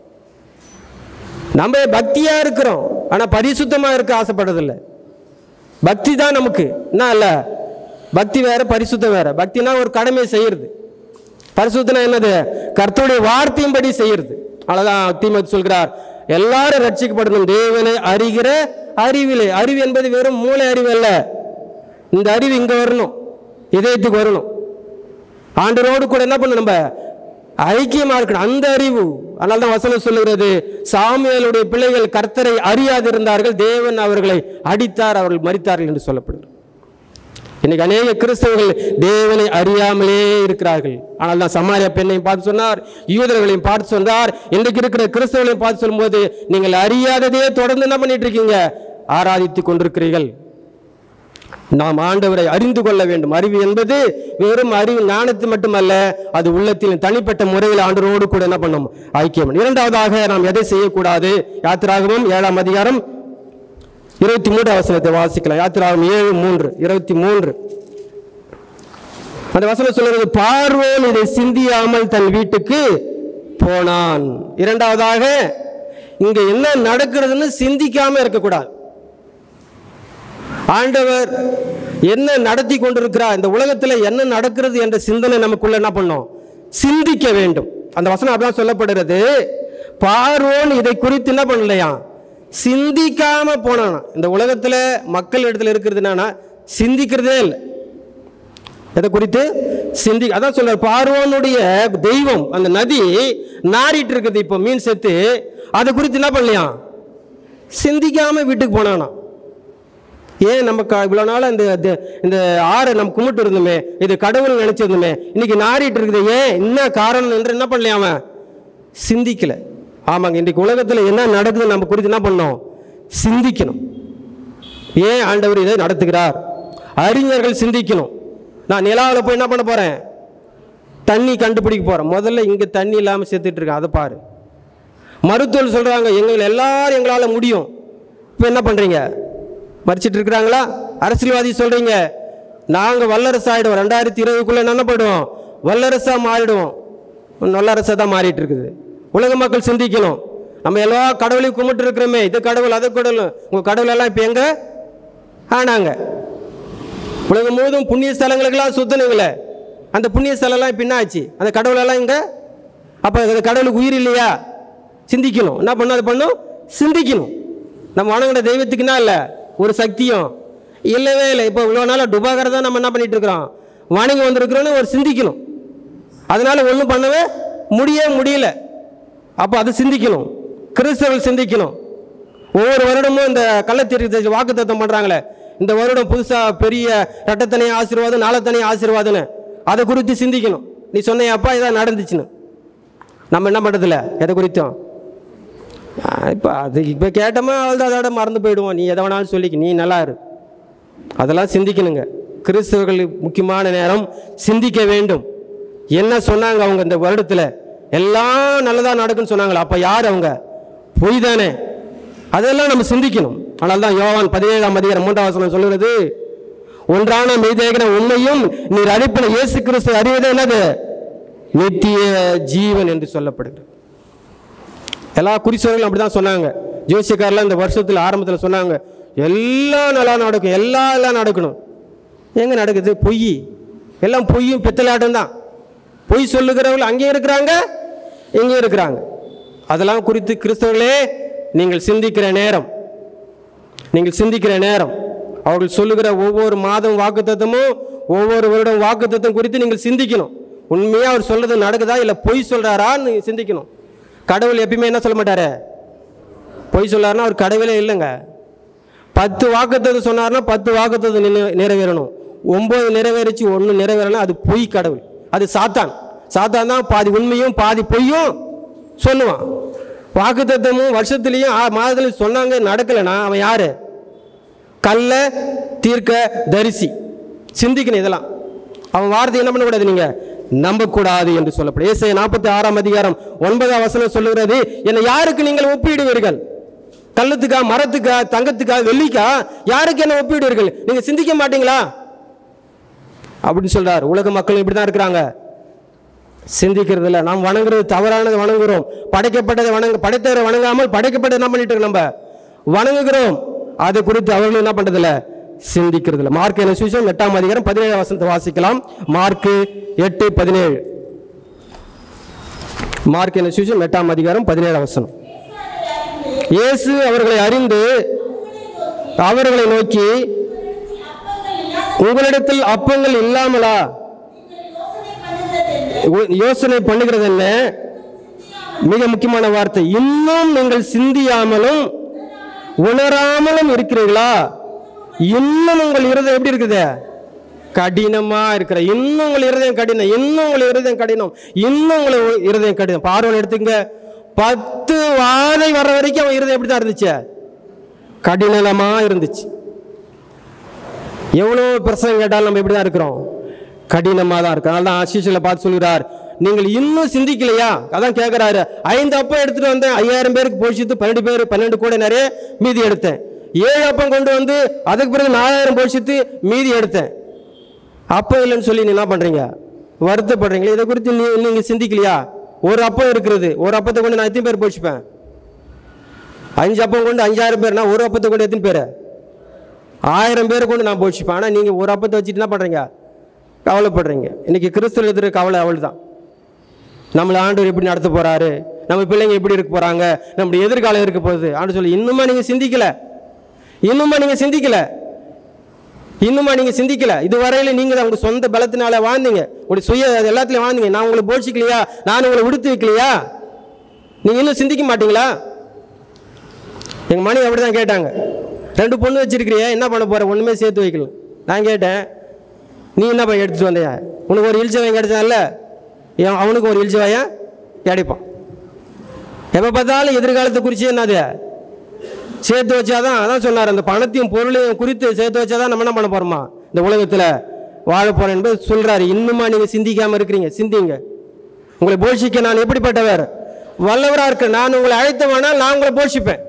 நம்ம பக்தியா இருக்கிறோம் ஆனா பரிசுத்தமா இருக்க ஆசைப்படுறதில்ல பக்தி தான் நமக்கு என்ன இல்ல பக்தி வேற பரிசுத்தம் வேற பக்தினா ஒரு கடமையை செய்யறது பரிசுத்தனா என்னது கர்த்தருடைய வார்த்தையின்படி செய்யறது அவ்வளவுதான் தீமத் சொல்கிறார் எல்லாரும் ரட்சிக்கப்படணும் தேவனை அறிகிற அறிவிலே அறிவு என்பது வெறும் மூளை அறிவு அல்ல இந்த அறிவு இங்க வரணும் இதயத்துக்கு வரணும் ஆண்டரோடு கூட என்ன பண்ணணும் நம்ம ஐக்கியமா இருக்கணும் அந்த அறிவு அதனால தான் வசனம் சொல்லுகிறது சாமுவேலுடைய பிள்ளைகள் கர்த்தரை அறியாதிருந்தார்கள் தேவன் அவர்களை அடித்தார் அவர்கள் மரித்தார்கள் என்று சொல்லப்படுகிறது இன்னைக்கு அநேக கிறிஸ்தவர்கள் தேவனை அறியாமலே இருக்கிறார்கள் ஆனால் தான் சமாரியா பெண்ணையும் பார்த்து சொன்னார் யூதர்களையும் பார்த்து சொன்னார் இன்றைக்கு இருக்கிற கிறிஸ்தவர்களையும் பார்த்து சொல்லும்போது நீங்கள் அறியாததே தொடர்ந்து என்ன பண்ணிட்டு இருக்கீங்க ஆராதித்துக் கொண்டிருக்கிறீர்கள் நாம் ஆண்டவரை அறிந்து கொள்ள வேண்டும் அறிவு என்பது வெறும் அறிவு ஞானத்து மட்டுமல்ல அது உள்ளத்தில் தனிப்பட்ட முறையில் ஆண்டவரோடு கூட என்ன பண்ணும் ஐக்கியம் இரண்டாவதாக நாம் எதை செய்யக்கூடாது யாத்திராகமும் ஏழாம் அதிகாரம் இருபத்தி மூன்று அவசரத்தை வாசிக்கலாம் யாத்திராகம் ஏழு மூன்று இருபத்தி மூன்று அந்த வசனம் சொல்றது பார்வோன் இதை சிந்தியாமல் தன் வீட்டுக்கு போனான் இரண்டாவதாக இங்க என்ன நடக்கிறதுன்னு சிந்திக்காம இருக்கக்கூடாது ஆண்டவர் என்ன நடத்தி கொண்டிருக்கிறார் இந்த உலகத்தில் என்ன நடக்கிறது என்ற சிந்தனை நமக்குள்ள என்ன பண்ணும் சிந்திக்க வேண்டும் அந்த வசனம் அப்படிதான் சொல்லப்படுகிறது பார்வோன் இதை குறித்து என்ன பண்ணலையா சிந்திக்காம போனானா இந்த உலகத்துல மக்கள் இடத்துல இருக்கிறது என்னன்னா சிந்திக்கிறதே இல்லை எதை குறித்து சிந்தி அதான் சொல்றார் பார்வோனுடைய தெய்வம் அந்த நதி நாறிட்டு இருக்குது இப்போ மீன் செத்து அதை குறித்து என்ன பண்ணலையாம் சிந்திக்காமல் வீட்டுக்கு போனானா ஏன் நம்ம க இவ்வளோ நாள் இந்த இந்த- இந்த ஆறை நம்ம கும்பிட்டு இருந்தோமே இது கடவுள் நினைச்சிருந்தோமே இன்னைக்கு நாறிட்டு இருக்குது ஏன் என்ன காரணம் என்று என்ன பண்ணலையா அவன் சிந்திக்கல ஆமாங்க இன்றைக்கு உலகத்தில் என்ன நடக்குதுன்னு நம்ம குறித்து என்ன பண்ணோம் சிந்திக்கணும் ஏன் ஆண்டவர் இதை நடத்துகிறார் அறிஞர்கள் சிந்திக்கணும் நான் நிலாவில் போய் என்ன பண்ண போகிறேன் தண்ணி கண்டுபிடிக்க போகிறேன் முதல்ல இங்கே தண்ணி இல்லாமல் செத்துட்டு இருக்கேன் அதை பாரு மருத்துவர் சொல்கிறாங்க எங்கள் எல்லாரும் எங்களால் முடியும் இப்போ என்ன பண்ணுறீங்க மறிச்சிட்டு இருக்கிறாங்களா அரசியல்வாதி சொல்கிறீங்க நாங்கள் வல்லரசு ஆகிடுவோம் ரெண்டாயிரத்தி இருபதுக்குள்ளே என்ன போயிடுவோம் வல்லரசாக மாறிடுவோம் நல்லரசாக தான் மாறிட்டு இருக்குது உலக மக்கள் சிந்திக்கணும் நம்ம எல்லா கடவுளையும் கும்பிட்டு இருக்கிறோமே இது கடவுள் அது கடவுள் உங்கள் கடவுள் எல்லாம் இப்போ எங்கே ஆனாங்க உலகம் முழுவதும் புண்ணிய ஸ்தலங்களுக்கெல்லாம் சுத்தணுங்களே அந்த புண்ணிய ஸ்தலம்லாம் இப்போ என்ன ஆச்சு அந்த கடவுளெல்லாம் இங்கே அப்போ அந்த கடவுளுக்கு உயிர் இல்லையா சிந்திக்கணும் என்ன பண்ணணும் அது பண்ணும் சிந்திக்கணும் நம்ம வணங்கின தெய்வத்துக்கு என்ன இல்லை ஒரு சக்தியும் இல்லவே இல்லை இப்போ இவ்வளோ நாளாக டுபாகரை தான் நம்ம என்ன பண்ணிட்டு இருக்கிறோம் வணங்கி வந்திருக்கிறோன்னு ஒரு சிந்திக்கணும் அதனால ஒன்றும் பண்ணவே முடிய முடியல அப்போ அது சிந்திக்கணும் கிறிஸ்தவர்கள் சிந்திக்கணும் ஒவ்வொரு வருடமும் இந்த கள்ளத்தீர்க்க வாக்கு தத்துவம் பண்ணுறாங்களே இந்த வருடம் புதுசாக பெரிய ரெட்டத்தனை ஆசீர்வாதம் நாளத்தனை ஆசீர்வாதம்னு அதை குறித்து சிந்திக்கணும் நீ சொன்ன அப்பா இதான் நடந்துச்சுன்னு நம்ம என்ன பண்ணுறதில்ல எதை குறித்தும் இப்போ அது இப்போ கேட்டோமா அவ்வளோ அதோட மறந்து போயிடுவோம் நீ எதை வேணாலும் சொல்லிக்க நீ நல்லா இரு அதெல்லாம் சிந்திக்கணுங்க கிறிஸ்தவர்கள் முக்கியமான நேரம் சிந்திக்க வேண்டும் என்ன சொன்னாங்க அவங்க இந்த வருடத்தில் எல்லாம் நல்லதாக நடக்குன்னு சொன்னாங்களா அப்போ யார் அவங்க பொய் தானே அதெல்லாம் நம்ம சிந்திக்கணும் ஆனால் தான் யோவான் பதினேழாம் அதிகாரம் மூன்றாம் வசனம் சொல்லுகிறது ஒன்றான மெய்தேகன உண்மையும் நீர் அனுப்பின இயேசு கிறிஸ்து அறிவதே என்னது நித்திய ஜீவன் என்று சொல்லப்படுகிறது எல்லா குறிச்சவர்களும் அப்படி தான் சொன்னாங்க ஜோசியக்காரெல்லாம் இந்த வருஷத்தில் ஆரம்பத்தில் சொன்னாங்க எல்லாம் நல்லா நடக்கும் எல்லாம் எல்லாம் நடக்கணும் எங்கே நடக்குது பொய் எல்லாம் பொய்யும் பித்தலாட்டம் தான் பொய் சொல்லுகிறவர்கள் அங்கேயும் இருக்கிறாங்க இங்கேயும் இருக்கிறாங்க அதெல்லாம் குறித்து கிறிஸ்தவர்களே நீங்கள் சிந்திக்கிற நேரம் நீங்கள் சிந்திக்கிற நேரம் அவர்கள் சொல்லுகிற ஒவ்வொரு மாதம் வாக்குத்தத்தமும் ஒவ்வொரு வருடம் வாக்குத்தத்தம் குறித்து நீங்கள் சிந்திக்கணும் உண்மையாக அவர் சொல்றது நடக்குதா இல்லை பொய் சொல்கிறாரான்னு சிந்திக்கணும் கடவுள் எப்பயுமே என்ன சொல்ல மாட்டாரு பொய் சொல்லாருன்னா அவர் கடவுளே இல்லைங்க பத்து வாக்குத்தத்தம் சொன்னார்னா பத்து வாக்குத்தத்தம் நினை- நிறைவேறணும் ஒம்பது நிறைவேறிச்சு ஒன்று நிறைவேறலாம் அது பொய் கடவுள் அது சாத்தான் சாத்தான் தான் பாதி உண்மையும் பாதி பொய்யும் சொல்லுவான் வாக்குத்தத்தமும் வருஷத்துலேயும் ஆ- மாதத்துலையும் சொன்னாங்க நடக்கலைன்னா அவன் யாரு கல்ல தீர்க்க தரிசி சிந்திக்கணும் இதெல்லாம் அவன் வார்த்தை என்ன பண்ணக்கூடாது நீங்க நம்பக்கூடாது என்று சொல்லப்படும் ஏசாயா நாற்பத்தி ஆறாம் அதிகாரம் ஒன்பதாம் வசனம் சொல்லுகிறது என்னை யாருக்கு நீங்கள் ஒப்பிடுவீர்கள் கள்ளத்துக்கா மரத்துக்கா தங்கத்துக்கா வெள்ளிக்கா யாருக்கு என்ன ஒப்பிடுவீர்கள் நீங்க சிந்திக்க மாட்டீங்களா அப்படின்னு சொல்றார் உலக மக்கள் இப்படி தான் இருக்கிறாங்க சிந்திக்கிறது இல்லை நாம் வணங்குறது தவறானதை வணங்குகிறோம் படைக்கப்பட்டதை வணங்க படைத்தவரை வணங்காமல் படைக்கப்பட்டதை என்ன பண்ணிட்டு இருக்கோம் நம்ம வணங்குகிறோம் அது குறித்து அவர்களும் என்ன பண்றதில்ல சிந்திக்கிறது இல்லை மார்க் என்ன சுவிசேஷம் எட்டாம் அதிகாரம் பதினேழு வசனத்தை வாசிக்கலாம் மார்க் எட்டு பதினேழு மார்க் என்ன சுவிசேஷம் எட்டாம் அதிகாரம் பதினேழு வசனம் இயேசு அவர்களை அறிந்து அவர்களை நோக்கி உங்களிடத்தில் அப்பங்கள் இல்லாமலா உ- யோசனை பண்ணுகிறது என்ன மிக முக்கியமான வார்த்தை இன்னும் நீங்கள் சிந்தியாமலும் உணராமலும் இருக்கிறீர்களா இன்னும் உங்கள் இருதயம் எப்படி இருக்குது கடினமா இருக்கிற இன்னும் உங்கள் இருதயம் கடினம் இன்னும் உங்கள் இருதயம் கடினம் இன்னும் உங்கள் உ- இருதயம் கடினம் பார்வன் எடுத்துங்க பத்து வாதை வர்ற வரைக்கும் அவன் இருதயம் எப்படி தான் இருந்துச்சு கடினமா இருந்துச்சு எவ்வளோ பிரசங்கம் கேட்டாலும் நம்ம இப்படி தான் இருக்கிறோம் கடினமாக தான் இருக்கு அதனால தான் ஆசிஷில் பார்த்து சொல்கிறார் நீங்கள் இன்னும் சிந்திக்கலையா அதான் கேட்குறாரு ஐந்து அப்பம் எடுத்துட்டு வந்தேன் ஐயாயிரம் பேருக்கு போஷித்து பன்னெண்டு பேர் பன்னெண்டு கூட நிறைய மீதி எடுத்தேன் ஏழு அப்பம் கொண்டு வந்து அதுக்கு பிறகு நாலாயிரம் போஷித்து மீதி எடுத்தேன் அப்பம் இல்லைன்னு சொல்லி நீ என்ன பண்ணுறீங்க வருத்தப்படுறீங்களே இதை குறித்து நீ நீங்கள் சிந்திக்கலையா ஒரு அப்பம் இருக்கிறது ஒரு அப்பத்தை கொண்டு நான் எத்தனை பேர் போஷிப்பேன் அஞ்சு அப்பம் கொண்டு அஞ்சாயிரம் பேர்னா ஒரு அப்பத்தை கொண்டு எத்தனை பேர் ஆயிரம் பேரை கொண்டு நான் போஷிப்பேன் ஆனால் நீங்கள் ஒரு அப்பத்தை வச்சுட்டு என்ன பண்ணுறீங்க கவலைப்படுறீங்க இன்னைக்கு கிறிஸ்துவ எதிர கவலை அவள் தான் நம்மளை ஆண்டவர் எப்படி நடத்த போகிறாரு நம்ம பிள்ளைங்க எப்படி இருக்க போகிறாங்க நம்முடைய எதிர்காலம் இருக்க போகுது ஆண்டு சொல்லி இன்னுமா நீங்கள் சிந்திக்கல இன்னுமா நீங்கள் சிந்திக்கல இன்னுமா நீங்கள் சிந்திக்கல இதுவரையில நீங்கள் தான் உங்கள் சொந்த பலத்தினால வாழ்ந்தீங்க உங்களுடைய சுய அது எல்லாத்துலையும் வாழ்ந்தீங்க நான் உங்களை போஷிக்கலையா நான் உங்களை விடுத்து வைக்கலையா நீங்கள் இன்னும் சிந்திக்க மாட்டீங்களா எங்கள் மணி அப்படி தான் கேட்டாங்க ரெண்டு பொண்ணு வச்சிருக்கிறியே என்ன பண்ண போற ஒன்றுமே சேர்த்து வைக்கல நான் கேட்டேன் நீ என்ன பண்ண எடுத்துட்டு வந்தியா உனக்கு ஒரு இழிச்ச வாயம் கிடைச்சான்ல ஏன் அவனுக்கு ஒரு இழிச்ச வாயம் கிடைப்பான் எப்போ பார்த்தாலும் எதிர்காலத்தை குறித்து என்னது சேர்த்து வச்சாதான் அதான் சொன்னார் அந்த பணத்தையும் பொருளையும் குறித்து சேர்த்து வச்சாதான் நம்ம என்ன பண்ண போறோமா இந்த உலகத்தில் வாழ போறோம் என்பது சொல்றாரு இன்னுமா நீங்க சிந்திக்காம இருக்கிறீங்க சிந்திங்க உங்களை போஷிக்க நான் எப்படிப்பட்டவர் வல்லவரா இருக்க நான் உங்களை அழைத்தவனால் நான் உங்களை போஷிப்பேன்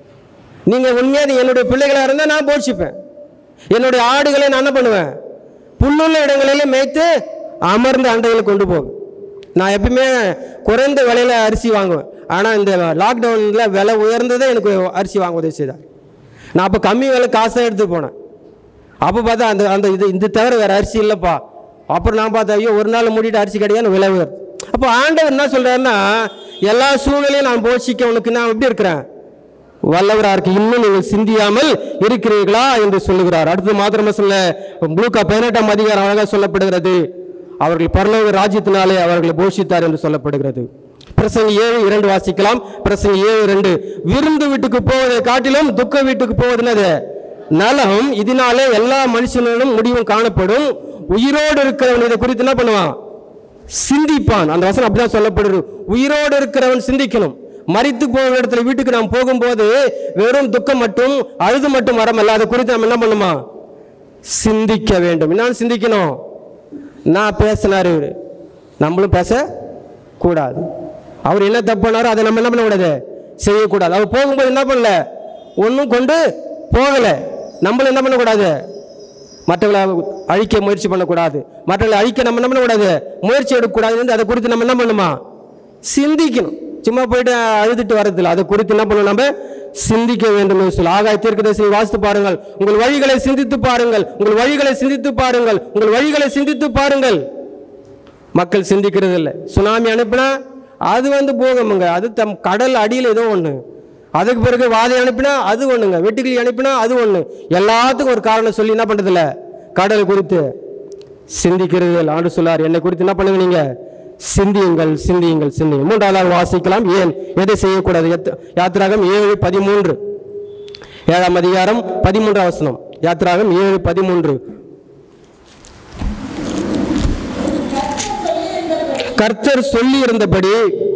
நீங்க உண்மையாக என்னுடைய பிள்ளைகளா இருந்தால் நான் போஷிப்பேன் என்னுடைய ஆடுகளை நான் என்ன பண்ணுவேன் புல்லுள்ள இடங்களில் மேய்த்து அமர்ந்த அண்டைகளை கொண்டு போகும் நான் எப்பயுமே குறைந்த விலையில அரிசி வாங்குவேன் ஆனால் இந்த லாக்டவுனில் விலை உயர்ந்ததே எனக்கு அரிசி வாங்க உதவி செய்தார் நான் அப்போ கம்மி விலை காசை எடுத்து போனேன் அப்போ பார்த்தா அந்த அந்த இது இது தவிர வேறு அரிசி இல்லைப்பா அப்புறம் நான் பார்த்தா ஐயோ ஒரு நாள் மூடிட்டு அரிசி கிடையாது விலை உயர் அப்போ ஆண்டவர் என்ன சொல்கிறாருன்னா எல்லா சூழ்நிலையும் நான் போஷிக்க உனக்கு நான் எப்படி இருக்கிறேன் வல்லவரா இருக்கு இன்னும் நீங்கள் சிந்தியாமல் இருக்கிறீர்களா என்று சொல்லுகிறார் அடுத்து மாத்திரமா சொல்ல லூக்கா பதினெட்டாம் அதிகாரம் அழகாக சொல்லப்படுகிறது அவர்கள் பரலோக ராஜ்யத்தினாலே அவர்களை போஷித்தார் என்று சொல்லப்படுகிறது பிரசங்க ஏழு இரண்டு வாசிக்கலாம் பிரசங்க ஏழு இரண்டு விருந்து வீட்டுக்கு போவதை காட்டிலும் துக்க வீட்டுக்கு போவதுனது நலம் இதனாலே எல்லா மனுஷனும் முடிவும் காணப்படும் உயிரோடு இருக்கிறவன் இதை குறித்து என்ன பண்ணுவான் சிந்திப்பான் அந்த வசனம் அப்படிதான் சொல்லப்படுது உயிரோடு இருக்கிறவன் சிந்திக்கணும் மரித்து போகிற இடத்துல வீட்டுக்கு நாம் போகும்போது வெறும் துக்கம் மட்டும் அழுது மட்டும் வரமல்ல அதை குறித்து நம்ம என்ன பண்ணுமா சிந்திக்க வேண்டும் என்ன சிந்திக்கணும் நான் பேசினாரு இவரு நம்மளும் பேச கூடாது அவர் என்ன தப்பு பண்ணாரோ அதை நம்ம என்ன பண்ணக்கூடாது செய்யக்கூடாது அவர் போகும்போது என்ன பண்ணல ஒன்றும் கொண்டு போகலை நம்மளும் என்ன பண்ணக்கூடாது மற்றவங்களை அழிக்க முயற்சி பண்ணக்கூடாது மற்றவங்களை அழிக்க நம்ம என்ன பண்ணக்கூடாது முயற்சி எடுக்கக்கூடாது அதை குறித்து நம்ம என்ன பண்ணுமா சிந்திக்கணும் சும்மா போயிட்டு அழுதுட்டு வரதில்லை அதை குறித்து என்ன பண்ணணும் நம்ம சிந்திக்க வேண்டும் என்று சொல்லி ஆகாய தீர்க்கதரிசி வாசித்து பாருங்கள் உங்கள் வழிகளை சிந்தித்து பாருங்கள் உங்கள் வழிகளை சிந்தித்து பாருங்கள் உங்கள் வழிகளை சிந்தித்து பாருங்கள் மக்கள் சிந்திக்கிறது இல்லை சுனாமி அனுப்பினா அது வந்து போகமுங்க அது தம் கடல் அடியில் ஏதோ ஒன்று அதுக்கு பிறகு வாதை அனுப்பினா அது ஒண்ணுங்க வெட்டுக்கிளி அனுப்பினா அது ஒன்று எல்லாத்துக்கும் ஒரு காரணம் சொல்லி என்ன பண்ணுறதில்ல கடல் குறித்து சிந்திக்கிறது இல்லை ஆண்டு சொல்லார் என்னை குறித்து என்ன பண்ணுங்க நீங்க சிந்தியுங்கள் சிந்தியுங்கள் சிந்தியுங்கள் மூன்றாவது வாசிக்கலாம் ஏன் எதை செய்யக்கூடாது எத்- யாத்திராகம் ஏழு பதிமூன்று ஏழாம் அதிகாரம் பதிமூன்றாம் வசனம் யாத்திராகம் ஏழு பதிமூன்று கர்த்தர் சொல்லி இருந்தபடி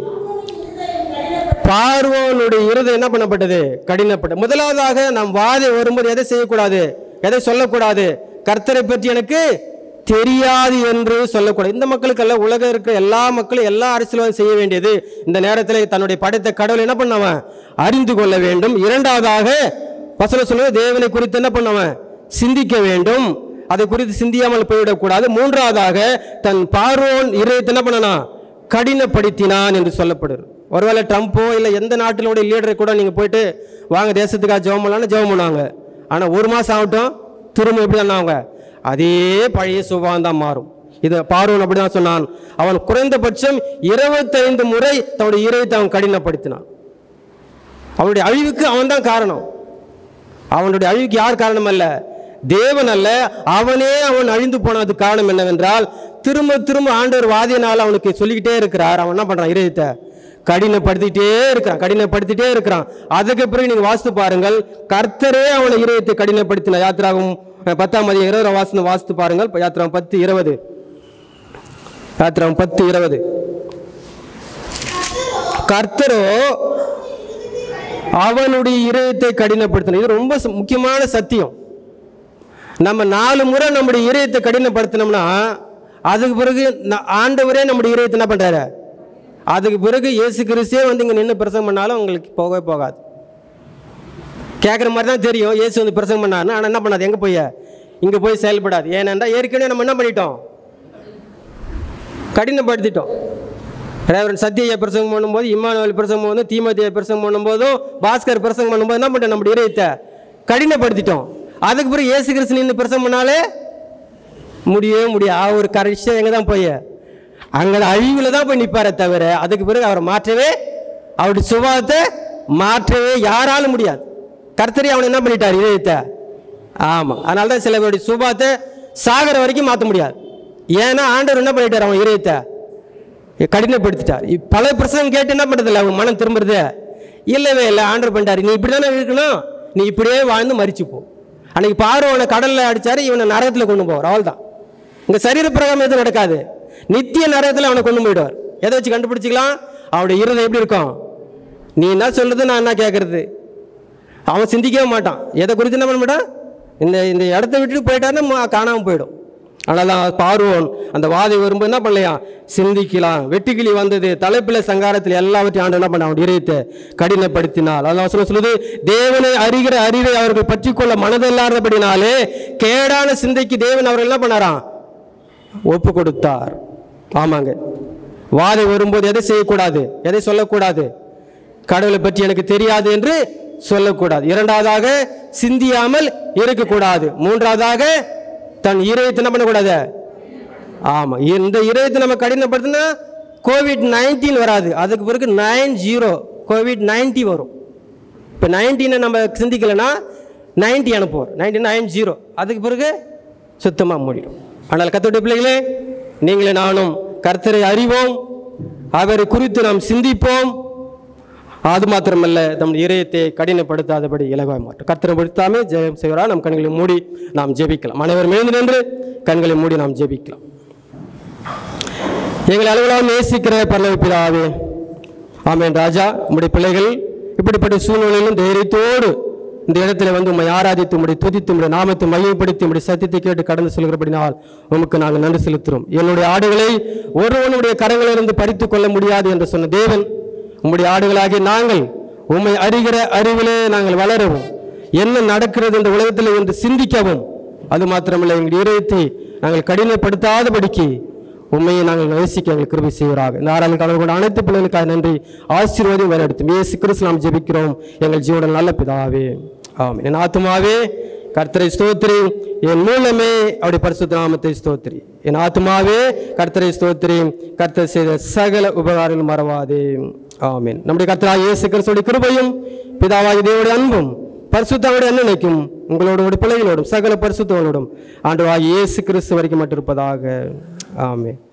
பார்வோனுடைய இருதயம் என்ன பண்ணப்பட்டது கடினப்பட்டது முதலாவதாக நாம் வாதை வரும்போது எதை செய்யக்கூடாது எதை சொல்லக்கூடாது கர்த்தரை பற்றி எனக்கு தெரியாது என்று சொல்லக்கூடாது இந்த மக்களுக்கெல்லாம் உலகம் இருக்கிற எல்லா மக்களும் எல்லா அரசியலும் செய்ய வேண்டியது இந்த நேரத்தில் தன்னுடைய படைத்த கடவுள் என்ன பண்ணவன் அறிந்து கொள்ள வேண்டும் இரண்டாவதாக வசனம் சொல்லுவது தேவனை குறித்து என்ன பண்ணவன் சிந்திக்க வேண்டும் அதை குறித்து சிந்தியாமல் போய்விடக்கூடாது மூன்றாவதாக தன் பார்வோன் இருதயத்தை என்ன பண்ணனா கடினப்படுத்தினான் என்று சொல்லப்படுது ஒருவேளை ட்ரம்ப்போ இல்லை எந்த நாட்டினுடைய லீடரை கூட நீங்கள் போயிட்டு வாங்க தேசத்துக்காக ஜெபம் பண்ணலாம்னு ஜெபம் பண்ணுவாங்க ஆனால் ஒரு மாதம் ஆகட்டும் திரும்ப எப்படி தான் அவங்க அதே பழைய சுபாவம் தான் மாறும் இது பார்வன் அப்படி தான் சொன்னான் அவன் குறைந்தபட்சம் இருபத்தைந்து முறை தன்னுடைய இதயத்தை அவன் கடினப்படுத்தினான் அவனுடைய அழிவுக்கு அவன் தான் காரணம் அவனுடைய அழிவுக்கு யார் காரணம் அல்ல தேவன் அல்ல அவனே அவன் அழிந்து போனது காரணம் என்னவென்றால் திரும்ப திரும்ப ஆண்டவர் வாதியினால் அவனுக்கு சொல்லிக்கிட்டே இருக்கிறார் அவன் என்ன பண்றான் இதயத்தை கடினப்படுத்திட்டே இருக்கிறான் கடினப்படுத்திட்டே இருக்கிறான் அதுக்கு பிறகு நீங்க வாசித்து பாருங்கள் கர்த்தரே அவனை இதயத்தை கடினப்படுத்தின யாத்திராகும் அஹ், பத்தாம் அதிகம் இருபது வாசனம் வாசித்து பாருங்கள் யாத்திராகம் பத்து இருபது யாத்திராகம் பத்து இருபது கர்த்தரோ அவனுடைய இதயத்தை கடினப்படுத்தணும் இது ரொம்ப ச- முக்கியமான சத்தியம் நம்ம நாலு முறை நம்முடைய இதயத்தை கடினப்படுத்தினோம்னா அதுக்கு பிறகு ந- ஆண்டவரே நம்முடைய இதயத்தை என்ன பண்றாரு அதுக்கு பிறகு இயேசு கிறிஸ்தே வந்து இங்கே நின்று பிரசங்கம் பண்ணாலும் உங்களுக்கு போகவே போகாது கேட்குற மாதிரி தான் தெரியும் இயேசு வந்து பிரசங்கம் பண்ணாருன்னு ஆனால் என்ன பண்ணாது எங்கே போய் இங்கே போய் செயல்படாது ஏனென்றால் ஏற்கனவே நம்ம என்ன பண்ணிட்டோம் கடினப்படுத்திட்டோம் ரேவரன் சத்யா பிரசங்கம் பண்ணும்போது இம்மானுவல் பிரசங்கம் பண்ணும்போது தீமத்திய பிரசங்கம் பண்ணும்போதும் பாஸ்கர் பிரசங்கம் பண்ணும்போது என்ன பண்ணிட்டோம் நம்முடைய இதயத்தை கடினப்படுத்திட்டோம் அதுக்கு பிறகு இயேசு கிறிஸ்து நின்று பிரசங்கம் பண்ணாலே முடியவே முடியாது அவர் கடைசியாக எங்கே தான் போய் அங்கே அழிவில் தான் போய் நிற்பாரே தவிர அதுக்கு பிறகு அவரை மாற்றவே அவருடைய சுபாவத்தை மாற்றவே யாராலும் முடியாது கர்த்தரி அவனை என்ன பண்ணிட்டார் இதயத்தை ஆமாம் அதனால தான் சில பேருடைய சுபாவத்தை சாகர வரைக்கும் மாற்ற முடியாது ஏன்னா ஆண்டவர் என்ன பண்ணிட்டார் அவன் இதயத்தை கடினப்படுத்திட்டார் இப் பல பிரசங்கம் கேட்டு என்ன பண்ணுறதில்ல அவங்க மனம் திரும்புறது இல்லவே இல்லை ஆண்டர் பண்ணிட்டாரு நீ இப்படி தானே இருக்கணும் நீ இப்படியே வாழ்ந்து மறிச்சு போ அன்னைக்கு பார்வனை கடல்ல அடிச்சாரு இவனை நரகத்தில் கொண்டு போவார் அவள் தான் இங்க சரீர பிரகாரம் எதுவும் நடக்காது நித்திய நரகத்தில் அவனை கொண்டு போயிடுவார் எதை வச்சு கண்டுபிடிச்சிக்கலாம் அவனுடைய இருதயம் எப்படி இருக்கும் நீ என்ன சொல்றது நான் என்ன கேட்கறது அவன் சிந்திக்கவே மாட்டான் எதை குறித்து என்ன பண்ண மாட்டான் இந்த இந்த இடத்த விட்டுட்டு போயிட்டாருன்னா ம- காணாம போயிடும் அதனால பார்வோன் அந்த வாதை வரும்போது என்ன பண்ணலையா சிந்திக்கலாம் வெட்டுக்கிளி வந்தது தலைப்பில் சங்காரத்தில் எல்லாவற்றையும் ஆண்டு என்ன பண்ண அவன் இதயத்தை கடினப்படுத்தினால் அதான் சொல்ல சொல்லுது தேவனை அறிகிற அறிவை அவர்கள் பற்றிக்கொள்ள மனதில்லாதபடினாலே கேடான சிந்தைக்கு தேவன் அவர்கள் என்ன பண்ணாராம் ஒப்பு கொடுத்தார் ஆமாங்க வாதை வரும்போது எதை செய்யக்கூடாது எதை சொல்லக்கூடாது கடவுளை பற்றி எனக்கு தெரியாது என்று சொல்லக்கூடாது இரண்டாவதாக சிந்தியாமல் இருக்கக்கூடாது மூன்றாவதாக தன் இதயத்தை என்ன பண்ணக்கூடாது ஆமா இந்த இதயத்தை நம்ம கடினப்படுத்தினா கோவிட் நைன்டீன் வராது அதுக்கு பிறகு நைன் ஜீரோ கோவிட் நைன்டி வரும் இப்போ நைன்டீனை நம்ம சிந்திக்கலைன்னா நைன்டி அனுப்புவோம் நைன்டி நைன் ஜீரோ அதுக்கு பிறகு சுத்தமாக மூடிடும் ஆனால் கத்தோடைய பிள்ளைகளே நீங்களே நானும் கர்த்தரை அறிவோம் அவரை குறித்து நாம் சிந்திப்போம் அது மாத்திரமல்ல நம் இதயத்தை கடினப்படுத்தாதபடி இலகுவாய் மாற்றும் கர்த்தரை படுத்தாமே ஜெயம் செய்வரா நம் கண்களை மூடி நாம் ஜெபிக்கலாம் அனைவரும் எழுந்து நின்று கண்களை மூடி நாம் ஜெபிக்கலாம் எங்களை அளவிலாம் நேசிக்கிற பரலோக பிதாவே ஆமென் ராஜா உம்முடைய பிள்ளைகள் இப்படிப்பட்ட சூழ்நிலையிலும் தைரியத்தோடு இந்த இடத்துல வந்து உம்மை ஆராதித்து உம்முடைய துதித்து உம்முடைய நாமத்தை மையப்படுத்தி உம்முடைய சத்தியத்தை கேட்டு கடந்து செல்கிறபடினால் உமக்கு நாங்கள் நன்றி செலுத்துகிறோம் என்னுடைய ஆடுகளை ஒருவனுடைய கரங்களிலிருந்து பறித்து கொள்ள முடியாது என்று சொன்ன தேவன் உம்முடைய ஆடுகளாகிய நாங்கள் உம்மை அறிகிற அறிவிலே நாங்கள் வளரவும் என்ன நடக்கிறது இந்த உலகத்தில் என்று சிந்திக்கவும் அது மாத்திரமல்ல எங்கள் இதயத்தை நாங்கள் கடினப்படுத்தாதபடிக்கு உண்மையை நாங்கள் நேசிக்க எங்கள் கிருபை செய்வராக இந்த ஆறாள் கடவுள் கொண்ட அனைத்து பிள்ளைகளுக்காக நன்றி ஆசீர்வாதம் வழிநடத்தும் இயேசு கிறிஸ்து நாம் ஜெபிக்கிறோம் எங்கள் ஜீவன நல்ல பிதாவே ஆம் என் ஆத்துமாவே கர்த்தரை ஸ்தோத்திரி என் மூலமே அவருடைய பரிசுத்த நாமத்தை ஸ்தோத்திரி என் ஆத்துமாவே கர்த்தரை ஸ்தோத்திரி கர்த்தர் செய்த சகல உபகாரங்கள் மறவாதே ஆமென் நம்முடைய கர்த்தராக இயேசு கிறிஸ்துவோட கிருபையும் பிதாவாகி தேவனுடைய அன்பும் பரிசுத்தாவுடைய அண்ணனைக்கும் உங்களோட பிள்ளைகளோடும் சகல பரிசுத்தவங்களோடும் ஆண்டு இயேசு கிறிஸ்து வரைக்கும் மட்டும் இருப்பதாக ஆமென்